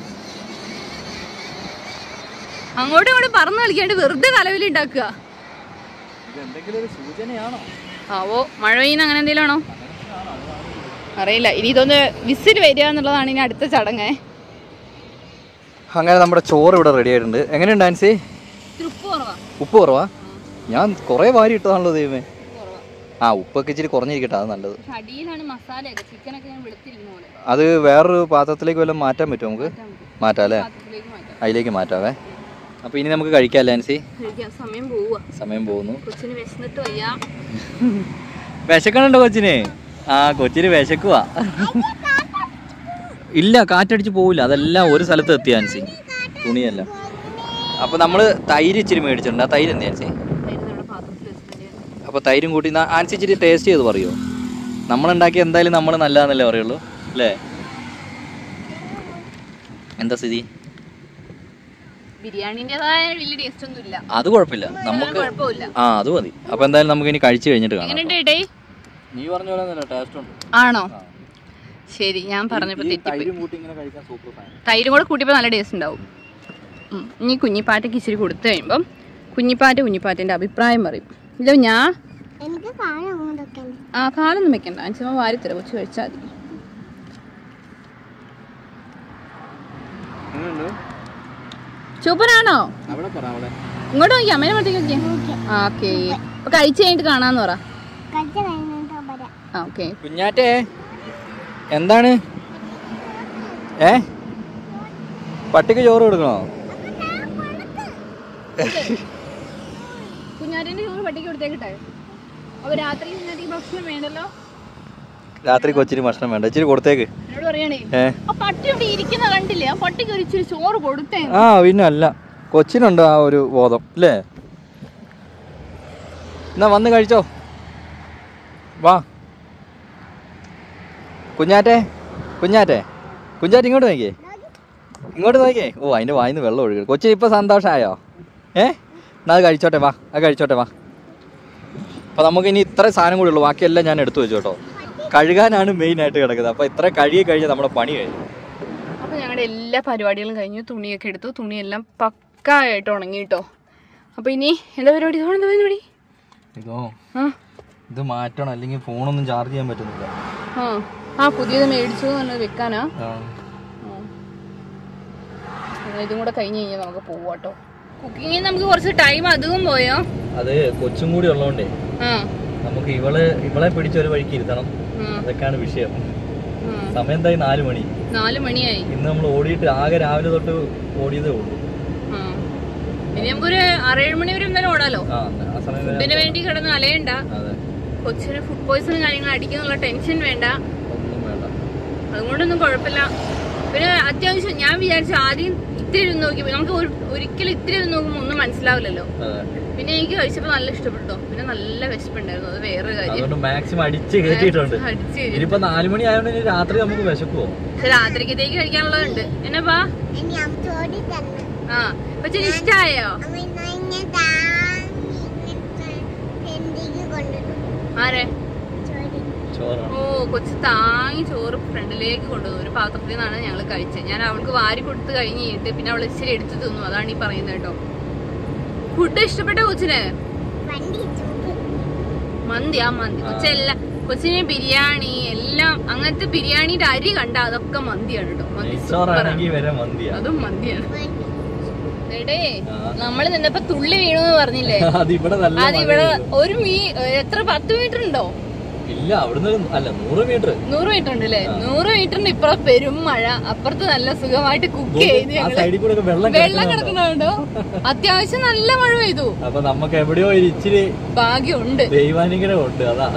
അങ്ങോട്ടും ഇങ്ങോട്ടും പറന്ന് കളിക്കാണ്ട് വെറുതെ കലവിലി ഉണ്ടാക്കുക ഇത് എന്തെങ്കിലും ഒരു സൂചനയാണോ ആവോ മഴ പെയ്യുന്ന അങ്ങനെ എന്തെങ്കിലും ആണോ അറിയില്ല ഇനി ഇതൊന്ന് വിസിൽ വരിക എന്നുള്ളതാണ് ഇനി അടുത്ത ചടങ്ങ് അങ്ങനെ നമ്മുടെ ചോറ് ഇവിടെ റെഡി ആയിട്ടുണ്ട് എങ്ങനെയുണ്ട് ആൻസി ഉപ്പ് കുറവാ ഉപ്പ് കുറവാ ഞാൻ കുറേ വാരി ഇട്ടതാണല്ലോ ദൈവമേ ആ ഉപ്പൊക്കെ ഇച്ചിരി കുറഞ്ഞിരിക്കട്ടെ അത് നല്ലത് പക്ഷെ അടിയിലാണ് മസാലയൊക്കെ ചിക്കനൊക്കെ ഞാൻ വെളുത്തിരുന്ന പോലെ അത് വേറൊരു പാത്രത്തിലേക്ക് വല്ലതും മാറ്റാൻ പറ്റുമോ നമുക്ക് മാറ്റാം അല്ലേ പാത്രത്തിലേക്ക് മാറ്റാം അതിലേക്ക് മാറ്റാവേ അപ്പോൾ ഇനി നമുക്ക് കഴിക്കാം അല്ലേ ആൻസി കഴിക്കാൻ സമയം പോവുക സമയം പോകുന്നു കൊച്ചിന് വിശന്നിട്ട് വയ്യ വിശക്കണുണ്ടോ കൊച്ചിന് ആ കൊച്ചിന് വിശക്കുവാ ഇല്ല കാറ്റടിച്ച് പോവില്ല അതെല്ലാം ഒരു സ്ഥലത്ത് എത്തി ആൻസി തുണിയല്ല അപ്പൊ നമ്മള് തൈര് ഇച്ചിരി മേടിച്ചിട്ടുണ്ട് ആ തൈര് എന്താ ആൻസി അപ്പൊ തൈരും കൂട്ടി ന- ആൻസി ഇച്ചിരി ടേസ്റ്റ് ചെയ്ത് പറയുമോ നമ്മളുണ്ടാക്കി എന്തായാലും നമ്മൾ നല്ലതാന്നല്ലേ പറയുള്ളൂ അല്ലേ എന്താ സ്ഥിതി ബിരിയാണിൻ്റെതായ വലിയ ടേസ്റ്റ് ഒന്നും ഇല്ല അത് കുഴപ്പമില്ല നമുക്ക് കുഴപ്പമില്ല ആ അത് മതി അപ്പൊ എന്തായാലും നമുക്ക് ഇനി കഴിച്ചു കഴിഞ്ഞിട്ട് കാണാം എങ്ങനെയുണ്ട് ഏട്ടേ നീ പറഞ്ഞ പോലെ ടേസ്റ്റ് ഉണ്ട് ആണോ ശരി ഞാൻ പറഞ്ഞപ്പോ ഈ തെറ്റിപ്പോയി തൈരും കൂട്ടി ഇങ്ങനെ കഴിക്കാൻ സൂപ്പർ ഫാൻ തൈരും കൂടെ കൂട്ടിയപ്പോൾ നല്ല ടേസ്റ്റ് ഉണ്ടാവും ഉം. ഇനി കുഞ്ഞിപ്പാറ്റയ്ക്ക് ഇച്ചിരി കൊടുത്തു കഴിയുമ്പം കുഞ്ഞിപ്പാറ്റ കുഞ്ഞിപ്പാറ്റേൻ്റെ അഭിപ്രായം പറയും ഇല്ല ഞാൻ എനിക്ക് കാണാൻ അങ്ങോട്ടൊക്കെ ഉണ്ട്. ആ കാലൊന്നും വെക്കണ്ട അഞ്ചമ്മ വാരി തരാം കൊച്ചു കഴിച്ചാൽ മതി സൂപ്പറാണോ അവിടെ പറ അവിടെ ഇങ്ങോട്ട് നോക്കി അമ്മേനെ മറ്റേക്ക് നോക്കിയാ ആ ഓക്കെ അപ്പൊ കഴിച്ചു കഴിഞ്ഞിട്ട് കാണാന്ന് പറ കഴിച്ച കഴിഞ്ഞിട്ട് വരാം ആ ഓക്കെ കുഞ്ഞാറ്റേ എന്താണ് ഏ പട്ടിക്ക് ചോറ് കൊടുക്കണോ കുഞ്ഞാറ്റിന്റെ ചോറ് പട്ടിക്ക് കൊടുത്തേക്കിട്ടെ അപ്പൊ രാത്രി കുഞ്ഞാറ്റിക്ക് ഭക്ഷണം വേണ്ടല്ലോ രാത്രി കൊച്ചിന് ഭക്ഷണം വേണ്ട ഇച്ചിരി കൊടുത്തേക്ക് എന്നോട് പറയണേ ഏ ആ പട്ടി ഇവിടെ ഇരിക്കുന്ന കണ്ടില്ലേ ആ പട്ടിക്ക് ഒരു ഇച്ചിരി ചോറ് കൊടുത്തേ ആ പിന്നെ അല്ല കൊച്ചിനുണ്ട് ആ ഒരു ബോധം അല്ലേ എന്നാ വന്ന് കഴിച്ചോ വാ കുഞ്ഞാറ്റെ കുഞ്ഞാറ്റെ കുഞ്ഞാറ്റ് ഇങ്ങോട്ട് നോക്കിയേ ഇങ്ങോട്ട് നോക്കിയേ ഓ അതിൻ്റെ വായിന്ന് വെള്ളം ഒഴുകി കൊച്ചി ഇപ്പൊ സന്തോഷമായോ ഏ എന്നാ അത് കഴിച്ചോട്ടെ വാ അത് കഴിച്ചോട്ടെ വാ അപ്പോൾ നമുക്ക് ഇനി ഇത്ര സാധനം കൂടി ഉള്ളൂ ബാക്കിയെല്ലാം ഞാൻ എടുത്തു വെച്ചു കേട്ടോ കഴുകാനാണ് മെയിൻ ആയിട്ട് കിടക്കുന്നത് അപ്പോൾ ഇത്ര കഴുകി കഴിഞ്ഞാൽ നമ്മുടെ പണി കഴിഞ്ഞു അപ്പൊ ഞങ്ങളുടെ എല്ലാ പരിപാടികളും കഴിഞ്ഞു തുണിയൊക്കെ എടുത്തു തുണിയെല്ലാം പക്കായിട്ട് ഉണങ്ങി കേട്ടോ അപ്പൊ ഇനി എന്താ പരിപാടി ഇതോടെ എന്താ പരിപാടി ഇതോ ആ ഇത് മാറ്റണം അല്ലെങ്കിൽ ഫോണൊന്നും ചാർജ് ചെയ്യാൻ പറ്റുന്നില്ല ആ ആ പുതിയത് മേടിച്ചു പറഞ്ഞത് വെക്കാനാ ആ. ആ. എന്നാ ഇതും കൂടെ കഴിഞ്ഞ് കഴിഞ്ഞാൽ നമുക്ക് പോവാട്ടോ കുക്കിങ്ങിൽ നമുക്ക് കുറച്ച് ടൈം അധികം പോയോ അത് കൊച്ചും കൂടി ഉള്ളതുകൊണ്ടേ ആ നമുക്ക് ഇവള് ഇവളെ പിടിച്ചൊരു വഴിക്ക് ഇരുത്തണം ആ, അതൊക്കെയാണ് വിഷയം ആ. സമയം എന്തായി നാല് മണി നാല് മണിയായി ഇന്ന് നമ്മൾ ഓടിയിട്ട് ആകെ രാവിലെ തൊട്ട് ഓടിയതേ ഉള്ളൂ ആ. ഇനി നമുക്കൊരു ആറേഴ് മണി വരെ എന്തായാലും ഓടാലോ ആ ആ സമയം വരെ ഫുഡിന് വേണ്ടി കിടന്ന് അലയണ്ട അതെ കൊച്ചിന് ഫുഡ് പോയിസണും കാര്യങ്ങൾ അടിക്കുന്നുള്ള ടെൻഷൻ വേണ്ട ഒന്നും വേണ്ട അതുകൊണ്ടൊന്നും കുഴപ്പമില്ല പിന്നെ അത്യാവശ്യം ഞാൻ വിചാരിച്ചു ആദ്യം ഇത്തിരി ഇരുന്ന് നോക്കി നമുക്ക് ഒരു- ഒരിക്കലും ഇത്തിരി ഇരുന്ന് നോക്കുമ്പോൾ ഒന്നും മനസ്സിലാവില്ലല്ലോ അതെ പിന്നെ എനിക്ക് കഴിച്ചപ്പോൾ നല്ല ഇഷ്ടപ്പെട്ടു പിന്നെ നല്ല വിശപ്പുണ്ടായിരുന്നു അത് വേറൊരു കാര്യം അതുകൊണ്ട് മാക്സിമം അടിച്ച് കയറ്റിയിട്ടുണ്ട് അടിച്ച് കഴിഞ്ഞു. ഇനിയിപ്പോ നാല് മണി ആയതുകൊണ്ട് ഇനി രാത്രി നമുക്ക് വിശക്കുവോ പക്ഷെ രാത്രിക്കത്തേക്ക് കഴിക്കാനുള്ളതുണ്ട് എന്നപ്പാ ഇനി അമ്മ ചോടി തന്നെ ആ പക്ഷെ ഇഷ്ടായോ അമ്മ ഇന്ന് ഇങ്ങനെ ദാ ഇങ്ങനത്തെ ഫ്രണ്ടിലേക്ക് കൊണ്ടിട്ടു ആരെ ചോടി ചോറാണ് ഓ കൊച്ചു താങ്ങി ചോറ് ഫ്രണ്ടിലേക്ക് കൊണ്ടുവന്നു ഒരു പാത്രത്തിൽ നിന്നാണ് ഞങ്ങൾ കഴിച്ചത് ഞാൻ അവൾക്ക് വാരി കൊടുത്ത് കഴിഞ്ഞ് കഴിഞ്ഞിട്ട് പിന്നെ അവൾ ഇച്ചിരി എടുത്ത് തിന്നു അതാണ് ഈ പറയുന്നത് കേട്ടോ ഫുഡ് ഇഷ്ടപ്പെട്ട കൊച്ചിന് വണ്ടി ചൂട് മന്തി ആ മന്തി കൊച്ചെല്ലാം കൊച്ചിന് ബിരിയാണി എല്ലാം അങ്ങനത്തെ ബിരിയാണിയുടെ അരി കണ്ട അതൊക്കെ മന്തിയാണ് കേട്ടോ മന്തി സൂപ്പറാണ് നെയ്ച്ചോറാണെങ്കിൽ വരെ മന്തിയാ അതും മന്തിയാണ് വണ്ടി എടേ ആ. നമ്മള് നിന്നപ്പോ തുള്ളി വീണു എന്ന് പറഞ്ഞില്ലേ അത് ഇവിടെ നല്ല അത് മഴ ഇവിടെ പെയ്തു. ഒരു മീ എത്ര പത്ത് മീറ്റർ ഉണ്ടോ ഇല്ല അവിടുന്ന് ഒരു- അല്ല നൂറ് മീറ്റർ നൂറ് മീറ്റർ ഉണ്ട് അല്ലേ നൂറ് മീറ്ററിന് ഇപ്പുറം പെരും മഴ അപ്പുറത്ത് നല്ല സുഖമായിട്ട് കുക്ക് ചെയ്ത് ആ ഞങ്ങള് സൈഡിൽ കൂടെ ഒക്കെ വെള്ളം വെള്ളം കിടക്കുന്നുണ്ടോ? കിടക്കുന്നുണ്ടോ അത്യാവശ്യം നല്ല മഴ പെയ്തു അപ്പൊ നമുക്ക് എവിടെയോ ഒരു ഇച്ചിരി ഭാഗ്യമുണ്ട് ദൈവാനുഗ്രഹം ഉണ്ട് അതാ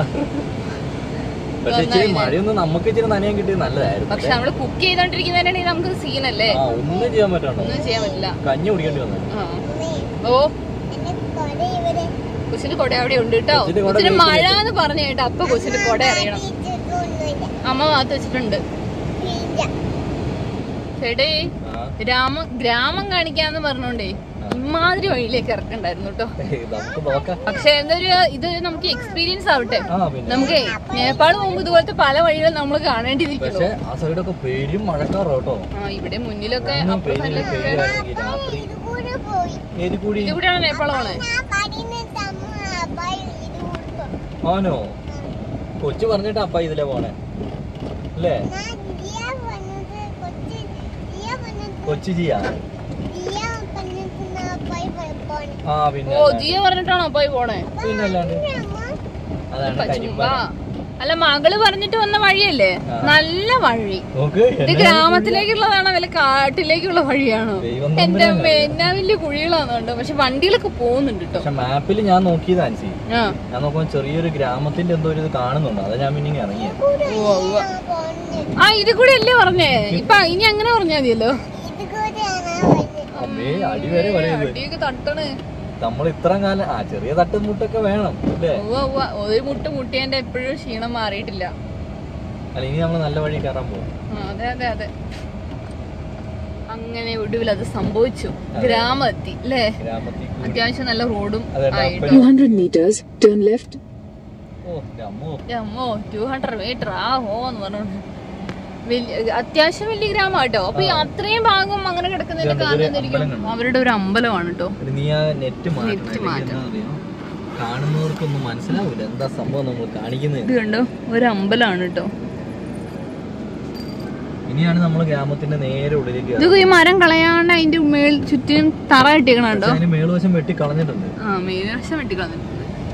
പക്ഷെ ഇച്ചിരി നന്നായില്ലേ? മഴയൊന്നും നമുക്ക് ഇച്ചിരി നനയാൻ കിട്ടിയത് നല്ലതായിരുന്നു പക്ഷെ നമ്മള് കുക്ക് ചെയ്തോണ്ടിരിക്കുന്നതിനാണെങ്കിൽ നമുക്ക് സീനല്ലേ ആ ഒന്നും ചെയ്യാൻ പറ്റണ്ടോ ഒന്നും ചെയ്യാൻ പറ്റില്ല കഞ്ഞി കുടിക്കേണ്ടി വന്നു ആ. അമ്മേ ഓ എന്റെ കൊട ഇവിടെ കൊച്ചിന്റെ കൊട അവിടെ ഉണ്ട് കേട്ടോ കൊച്ചിന്റെ കൊട കൊച്ചിന് മഴ വീട്ടിലിട്ട്. എന്ന് പറഞ്ഞു കേട്ടോ അപ്പൊ കൊച്ചിന്റെ കൊട അറിയണം ഒന്നുമില്ല അമ്മ ഭാഗത്ത് വെച്ചിട്ടുണ്ട് ഇല്ല ചേട്ടേ ആ ഗ്രാമം ഗ്രാമം കാണിക്കാന്ന് പറഞ്ഞോണ്ടേ ഇമാതിരി വഴിയിലേക്ക് ഇറക്കണ്ടായിരുന്നു കേട്ടോ ഏയ് നമുക്ക് നോക്കാം പക്ഷെ എന്തൊരു ഇത് നമുക്ക് എക്സ്പീരിയൻസ് ആവട്ടെ ആ പിന്നെ നമുക്ക് നേപ്പാൾ പോകുമ്പോ ഇതുപോലത്തെ പല വഴികളും നമ്മൾ കാണേണ്ടിയിരിക്കുന്നു പക്ഷെ ആ സൈഡൊക്കെ പെരും മഴക്കാറോ കേട്ടോ ആ ഇവിടെ മുന്നിലൊക്കെ ഒന്നും അപ്പുറം പെയ്യില്ല, സൈഡിലൊക്കെ പെയ്യുവാണെങ്കിൽ രാത്രി ഇത് കൂടെ പോയി ഏത് കൂടി ഇത് കൂടെയാണ് നേപ്പാൾ പോണേ ഞാൻ പറയുന്നത് അമ്മ അബ്ബായി ഇത് കൂടെ പോയി. ആനോ കൊച്ചു പറഞ്ഞിട്ട് അപ്പ ഇതിലെ പോണേ അല്ലേ ഞാൻ ദിയ വന്നത് കൊച്ചി ദിയ വന്നത് കൊച്ചു ജിയാ ദിയ പറഞ്ഞിട്ട് അബ്ബായി പോയി ആ പിന്നെ ഓ അല്ലാണ്ട്. ജിയ പറഞ്ഞിട്ടാണോ പോയി പോണേ പിന്നെ അല്ലാണ്ട് അമ്മ അതാണ് ചുമ്മാ കരിമ്പന അല്ല മകള് പറഞ്ഞിട്ട് വന്ന വഴിയല്ലേ ആ. നല്ല വഴി നോക്ക് ഇത് എന്നെ ഗ്രാമത്തിലേക്കുള്ളതാണോ വല്ല കാട്ടിലേക്കുള്ള വഴിയാണോ ദൈവം എന്റെ തമ്പുരാൻ അമ്മ എന്നാ വലിയ കുഴികളാന്നുണ്ട് പക്ഷെ വണ്ടികളൊക്കെ പോകുന്നുണ്ട് കേട്ടോ പക്ഷെ മാപ്പിൽ ഞാൻ നോക്കിയത് ആൻസി ആ ഞാൻ നോക്കുമ്പോൾ ചെറിയൊരു ഗ്രാമത്തിന്റെ എന്തോ ഒരു ഇത് കാണുന്നുണ്ട് അതാ ഞാൻ പിന്നെ ഇങ്ങ് ഇറങ്ങിയത് ഉവ്വ, ഉവ്വ. ഞാൻ പോകുന്നത് ആ ഇത് കൂടെ അല്ലേ പറഞ്ഞേ ഇപ്പൊ ഇനി അങ്ങനെ പറഞ്ഞാ മതിയല്ലോ ഇത് കൂടെയാണ് വരുന്നത് അമ്മേ അടി വരെ വരയത് അടിയൊക്കെ തട്ടണ് നമ്മൾ ഇത്ര കാലം ആ ചെറിയ തട്ടും മുട്ടൊക്കെ വേണം അല്ലേ ഉവ്വ ഉവ്വ ഒരു മുട്ട് മുട്ടിയതിന്റെ എപ്പോഴും ക്ഷീണം മാറിയിട്ടില്ല അല്ല ഇനി നമ്മൾ നല്ല വഴി കയറാൻ പോകും ആ, അതെ അതെ അതെ അങ്ങനെ ഒടുവിൽ അത് സംഭവിച്ചു ഗ്രാമം എത്തി അല്ലേ ഗ്രാമത്തിൽ കൂടി. അത്യാവശ്യം നല്ല റോഡും അതെ, ആയിട്ട് ഡബിൾ. 200 meters, turn left. ഓ അമ്മോ അമ്മോ ടു ഹൺഡ്രഡ് മീറ്റർ ആ ഹോ എന്ന് പറഞ്ഞോണ്ട് വലിയ അത്യാവശ്യം വലിയ ഗ്രാമം കേട്ടോ അപ്പൊ ഈ അത്രയും ഭാഗം അങ്ങനെ കിടക്കുന്നതിന്റെ ഇതുണ്ട്, കാരണം ഒരു എന്തായിരിക്കും അമ്പലം കണ്ടോ? അവരുടെ ഒരു അമ്പലമാണ് കേട്ടോ ഒരു നീ ആ നെറ്റ് മാറ്റണം നെറ്റ് അല്ലെങ്കിൽ മാറ്റണം. എന്താണെന്നറിയോ? കാണുന്നവർക്കൊന്നും മനസ്സിലാവൂല എന്താ സംഭവം നമ്മൾ കാണിക്കുന്നത് ഇത് കണ്ടോ ഒരു അമ്പലമാണ് കേട്ടോ ഇനിയാണ് നമ്മൾ ഗ്രാമത്തിന്റെ നേരെ ഉള്ളിലേക്ക് ഇത് കയറുന്നത്. ഈ മരം കളയാണ്ട് അതിന്റെ മേൽ ചുറ്റിനും തറ കെട്ടിക്കണം പക്ഷെ കേട്ടോ അതിന് മേളുവശം വെട്ടി കളഞ്ഞിട്ടുണ്ട് ആ മെയിൻവശം വെട്ടിക്കളഞ്ഞിട്ടുണ്ട്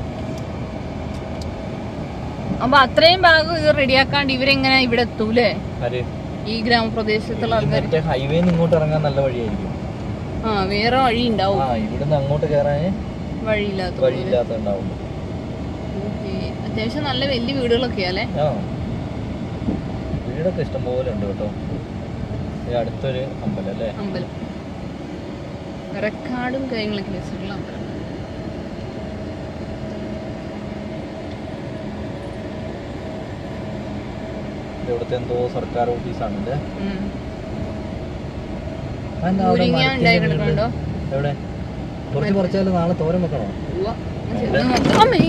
അപ്പൊ അത്രയും ഭാഗം ഇത് റെഡിയാക്കാണ്ട് ഇവരെങ്ങനെ ഇവിടെ എത്തൂലേ ആര് ഈ ഗ്രാമപ്രദേശത്തുള്ള ഈ ആൾക്കാർ മറ്റേ ഹൈവേന്ന് ഇങ്ങോട്ട് ഇറങ്ങാൻ നല്ല വഴിയായിരിക്കും ആ വേറെ വഴി ഉണ്ടാവും ആ ഇവിടുന്ന് അങ്ങോട്ട് കയറാൻ വഴിയില്ലാത്ത പോലെ. വഴിയില്ലാത്തുണ്ടാവും ഓക്കേ. അത്യാവശ്യം നല്ല വലിയ വീടുകളൊക്കെയാ അല്ലേ ആ വീടൊക്കെ ഇഷ്ടം പോലെ ഉണ്ട് കേട്ടോ ഈ അടുത്തൊരു അമ്പലം അല്ലേ അമ്പലം റെക്കാർഡും കാര്യങ്ങളൊക്കെ വെച്ചിട്ടുള്ള അമ്പലം ഇത് ഇവിടുത്തെ എന്തോ സർക്കാർ ഓഫീസാണ് അല്ലേ ഉം. അതെന്താ അവിടെ മുരിങ്ങ മരത്തിന്റെ ഉണ്ടായി മുകളില്? കിടക്കുന്നുണ്ടോ എവിടെ കുറച്ച് പറിച്ചാലും നാളെ തോരൻ വെക്കണോ ഉവ്വ. ഇത് മൊത്തം അമ്മേ.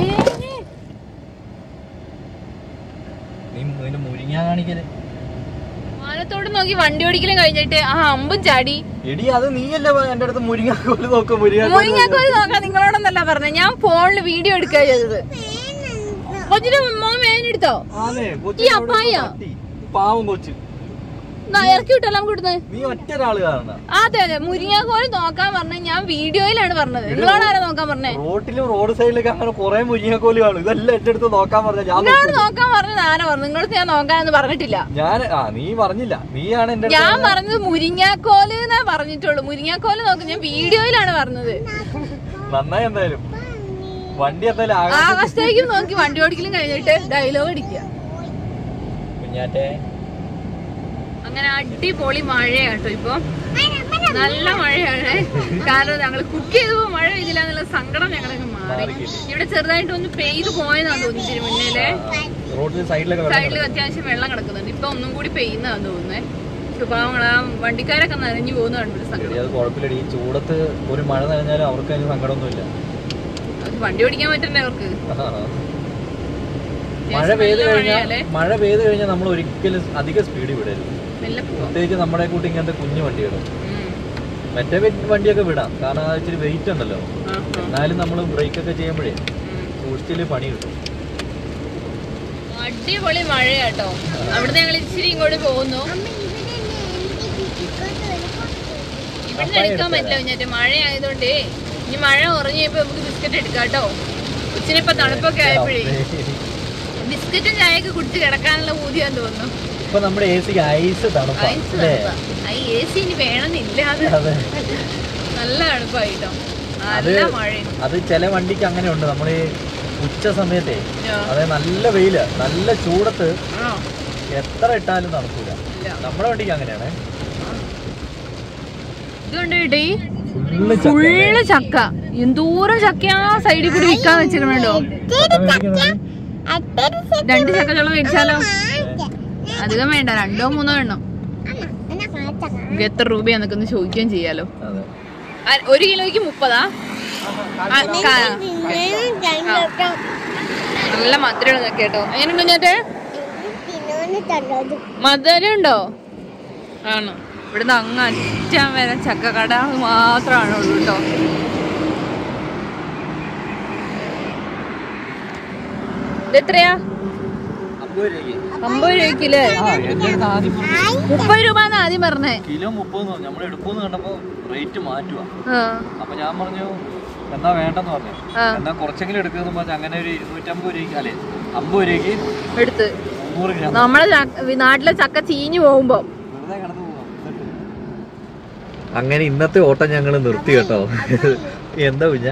നീ നിന്റെ മുരിങ്ങ കാണിക്കല് വാനത്തോട് നോക്കി വണ്ടി ഓടിക്കലും കഴിഞ്ഞിട്ട് ആ അമ്പും ചാടി എടി അത് നീയല്ലേ പോ- എന്റെ അടുത്ത് മുരിങ്ങാക്കോല് നോക്കും മുരിങ്ങ മുരിങ്ങാക്കോല് നോക്കാൻ നിങ്ങളോടൊന്നല്ല പറഞ്ഞത് ഞാൻ ഫോണിൽ വീഡിയോ എടുക്കുക ചെയ്തത് കൊച്ചിന്റെ മോൻ വേനെടുത്തോ ഈ അപ്പായ? പാവം കൊച്ചു ദാ ഇറക്കി വിട്ടല്ലോ നമുക്ക് ഇവിടുന്ന് നീ ഒറ്റ ഒരാള് കാണുന്ന അതെ അതെ മുരിങ്ങാക്കോല് നോക്കാൻ പറഞ്ഞ ഞാൻ വീഡിയോയിലാണ് പറഞ്ഞത് നിങ്ങളോട് ആരാ നോക്കാൻ പറഞ്ഞേ റോട്ടിലും റോഡ് സൈഡിലൊക്കെ അങ്ങനെ കുറെ മുരിങ്ങാക്കോല് കാണും ഇതെല്ലാം എന്റെ അടുത്ത് നോക്കാൻ പറഞ്ഞ ഞാൻ നിങ്ങളോട് നോക്കും. നോക്കാൻ പറഞ്ഞത് ആരാ പറഞ്ഞു നിങ്ങളടുത്ത് ഞാൻ നോക്കാനൊന്നും പറഞ്ഞിട്ടില്ല ഞാൻ ആ നീ പറഞ്ഞില്ല നീയാണ് എന്റെ ഞാൻ അടുത്ത് പറഞ്ഞത് മുരിങ്ങാക്കോല് എന്നേ പറഞ്ഞിട്ടുള്ളൂ മുരിങ്ങാക്കോല് നോക്ക് ഞാൻ വീഡിയോയിലാണ് പറഞ്ഞത് നന്നായി എന്തായാലും വണ്ടി എന്തായാലും ആകാശ ആകാശത്തേക്കും നോക്കി വണ്ടി ഓടിക്കലും കഴിഞ്ഞിട്ട് ഡയലോഗ് അടിക്കുക കുഞ്ഞാറ്റെ അങ്ങനെ അടിപൊളി മഴയാട്ടോ ഇപ്പൊ നല്ല മഴയാണ് കാരണം ഞങ്ങൾ കുക്ക് ചെയ്തപ്പോ മഴ പെയ്തില്ല എന്നുള്ള സങ്കടം ഞങ്ങളൊക്കെ മാറി ഇവിടെ ചെറുതായിട്ട് ഒന്ന് പെയ്ത് പോയെന്നാന്ന് തോന്നി ഇതിന് മുന്നേലെ റോഡിൽ സൈഡിലൊക്കെ വെള്ളം സൈഡിൽ അത്യാവശ്യം വെള്ളം കിടക്കുന്നുണ്ട് ഇപ്പൊ ഒന്നും കൂടി പെയ്യുന്നതാന്ന് തോന്നുന്നേ സ്വഭാവങ്ങൾ ആ വണ്ടിക്കാരൊക്കെ നനഞ്ഞു പോകുന്ന കണ്ടൊരു എടി, സങ്കടം അത് കുഴപ്പമില്ലടി ഈ ചൂടത്ത് ഒരു മഴ നനഞ്ഞാലും അവർക്ക് അതിന് സങ്കടമൊന്നുമില്ല അത് വണ്ടി ഓടിക്കാൻ പറ്റണ്ടേ അവർക്ക് മഴ പെയ്ത് നല്ല കഴിഞ്ഞാൽ മഴയാല്ലേ? മഴ പെയ്ത് കഴിഞ്ഞാൽ നമ്മൾ ഒരിക്കലും അധിക സ്പീഡിൽ വിടരുത് മെല്ലെ പോവാം പ്രത്യേകിച്ച് നമ്മുടെ കൂട്ടി ഇങ്ങനത്തെ കുഞ്ഞു വണ്ടികൾ ഉം. മറ്റേ വെ- വണ്ടിയൊക്കെ വിടാം കാരണം അത് ഇച്ചിരി വെയിറ്റ് ഉണ്ടല്ലോ ആ, ആ. എന്നാലും നമ്മൾ ബ്രേക്ക് ഒക്കെ ചെയ്യുമ്പോഴേ ഉം. സൂക്ഷിച്ചില് പണി കിട്ടും അടിപൊളി മഴയാട്ടോ അവിടുന്ന് ഞങ്ങൾ ഇച്ചിരി ഇങ്ങോട്ട് പോകുന്നു അമ്മ ഇവിടെ എനിക്ക് ഒരു കുറച്ച് ഇവിടുന്ന് എടുക്കാൻ പറ്റില്ല കുഞ്ഞാറ്റ് മഴ ആയതുകൊണ്ട് ഇനി മഴ ഉറങ്ങിയപ്പോ നമുക്ക് ബിസ്ക്കറ്റ് എടുക്കാം കേട്ടോ ഉച്ചിന് ഇപ്പൊ തണുപ്പൊക്കെ ആയപ്പോഴേ ബിസ്ക്കറ്റും ചായയൊക്കെ കുടിച്ച് കിടക്കാനുള്ള ഊതിയാന്ന് തോന്നുന്നു ഇപ്പൊ നമ്മുടെ എ സിക്ക് ഐസ് തണുപ്പാ ഐസ് അല്ലേ തണുപ്പാ എ സി ഇനി വേണമെന്നില്ല അത് അതെ നല്ല തണുപ്പായിട്ടോ അത് നല്ല മഴയും അത് ചില വണ്ടിക്ക് അങ്ങനെ ഉണ്ട് നമ്മൾ ഉച്ച സമയത്തെ ആ. അതായത് നല്ല വെയില് നല്ല ചൂടത്ത് ആണോ എത്ര ഇട്ടാലും തണുക്കൂല ഇല്ല നമ്മുടെ വണ്ടിക്ക് അങ്ങനെയാണ് ഇതുകൊണ്ട് കേട്ടോ ഈ ഫുള്ള് ഫുള്ള് ചക്ക എന്തോരം ചക്ക ആ സൈഡിൽ കൂടി വിൽക്കാൻ വെച്ചിട്ടുണ്ടോ രണ്ട് ചക്ക ചോളം മേടിച്ചാലോ അധികം വേണ്ട രണ്ടോ മൂന്നോ എണ്ണം ഇത് എത്ര രൂപയാന്നൊക്കെ ഒന്ന് ചോദിക്കുകയും ചെയ്യാലോ അതെ ആ, ഒരു കിലോയ്ക്ക് മുപ്പതാ ആ, കാ- നല്ല മധുരം കേട്ടോ എങ്ങനെയുണ്ടോ ഞാറ്റെ മധുരം ഉണ്ടോ ആണ് ഇവിടുന്ന് അങ്ങ് അറ്റം വരെ ചക്കക്കട മാത്രമാണ് ഉള്ളൂ കേട്ടോ ഇതെത്രയാ അമ്പത് രൂപയ്ക്കില്ലേ മുപ്പത് രൂപ ആദ്യം പറഞ്ഞേ കിലോ മുപ്പത് നമ്മൾ എടുക്കൂന്ന് കണ്ടപ്പോ റേറ്റ് മാറ്റുക ആ അപ്പൊ ഞാൻ പറഞ്ഞു എന്നാ വേണ്ടെന്ന് പറഞ്ഞു ആ. എന്നാ കുറച്ചെങ്കിലും എടുക്കുമെന്ന് പറഞ്ഞു അങ്ങനെ ഒരു ഇരുന്നൂറ്റമ്പത് രൂപയ്ക്ക് അല്ലെ അമ്പത് രൂപയ്ക്ക് എടുത്ത് മുന്നൂറ് ഗ്രാം നമ്മളെ ചക്ക- നാട്ടിലെ ചക്ക ചീഞ്ഞു പോകുമ്പോ വെറുതെ കിടന്നു പോവാം. അങ്ങനെ ഇന്നത്തെ ഓട്ടം ഞങ്ങൾ നിർത്തി കേട്ടോ എന്താ കുഞ്ഞ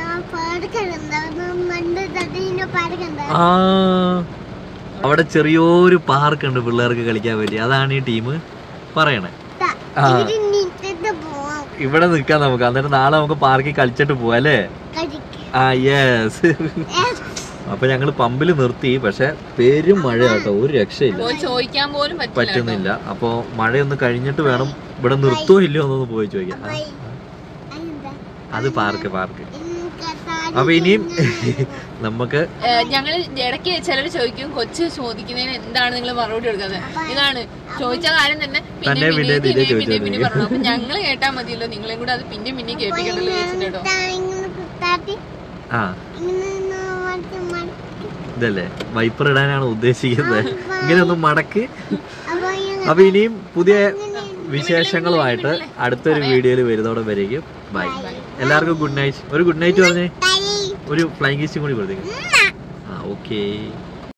ആ അവിടെ ചെറിയൊരു പാർക്ക് ഉണ്ട് പിള്ളേർക്ക് കളിക്കാൻ പറ്റി അതാണ് ഈ ടീം പറയണേ ആ. പോവാം ഇവിടെ നിൽക്കാം നമുക്ക് എന്നിട്ട് നാളെ നമുക്ക് പാർക്കിൽ കളിച്ചിട്ട് പോവാം അല്ലേ ആ യെസ് അപ്പൊ ഞങ്ങള് പമ്പിൽ നിർത്തി പക്ഷെ പെരും മഴ കേട്ടോ ഒരു രക്ഷയില്ല പോയി ചോദിക്കാൻ പോലും പറ്റില്ല പറ്റുന്നില്ല അപ്പൊ മഴയൊന്ന് കഴിഞ്ഞിട്ട് വേണം ഇവിടെ നിർത്തോ ഇല്ലയോ എന്നൊന്ന് പോയി ചോദിക്കാം ആ, അത് പാർക്ക് പാർക്ക് അപ്പൊ ഇനിയും നമുക്ക് ഞങ്ങൾ ഇടയ്ക്ക് ചിലർ ചോദിക്കും കൊച്ചു ചോദിക്കുന്നതിന് എന്താണ് നിങ്ങൾ മറുപടി കൊടുക്കുന്നത് ഇതാണ് ചോദിച്ച കാര്യം തന്നെ പിന്നെ തന്നെ പിന്നെ പിന്നെ പിന്നെ പിന്നെ പിന്നെ പിന്നെ ചോദിച്ചോണ്ടിരിക്കും. പറഞ്ഞു അപ്പൊ ഞങ്ങൾ കേട്ടാ മതിയല്ലോ നിങ്ങളെയും കൂടെ അത് പിന്നെ പിന്നെ കേൾപ്പിക്കണ്ടല്ലോ ചോദിച്ചിട്ടോ കുത്താട്ടി ആ ഇങ്ങനെ മടക്കി മടക്കി ഇതല്ലേ വൈപ്പർ ഇടാനാണ് ഉദ്ദേശിക്കുന്നത് ഇങ്ങനെ ഒന്ന് മടക്ക് അപ്പൊ ഇങ്ങനെ അപ്പൊ ഇനിയും പുതിയ വിശേഷങ്ങളുമായിട്ട് അടുത്തൊരു വീഡിയോയിൽ വരുന്നതോടെ വരേക്കും ബൈ എല്ലാവർക്കും ഗുഡ് നൈറ്റ് ഒരു ഗുഡ് നൈറ്റ് പറഞ്ഞേ തലയിൽ ഒരു ഫ്ലൈങ് കിസ്സും കൂടി കൊടുത്തേക്ക് ആ ഓക്കേ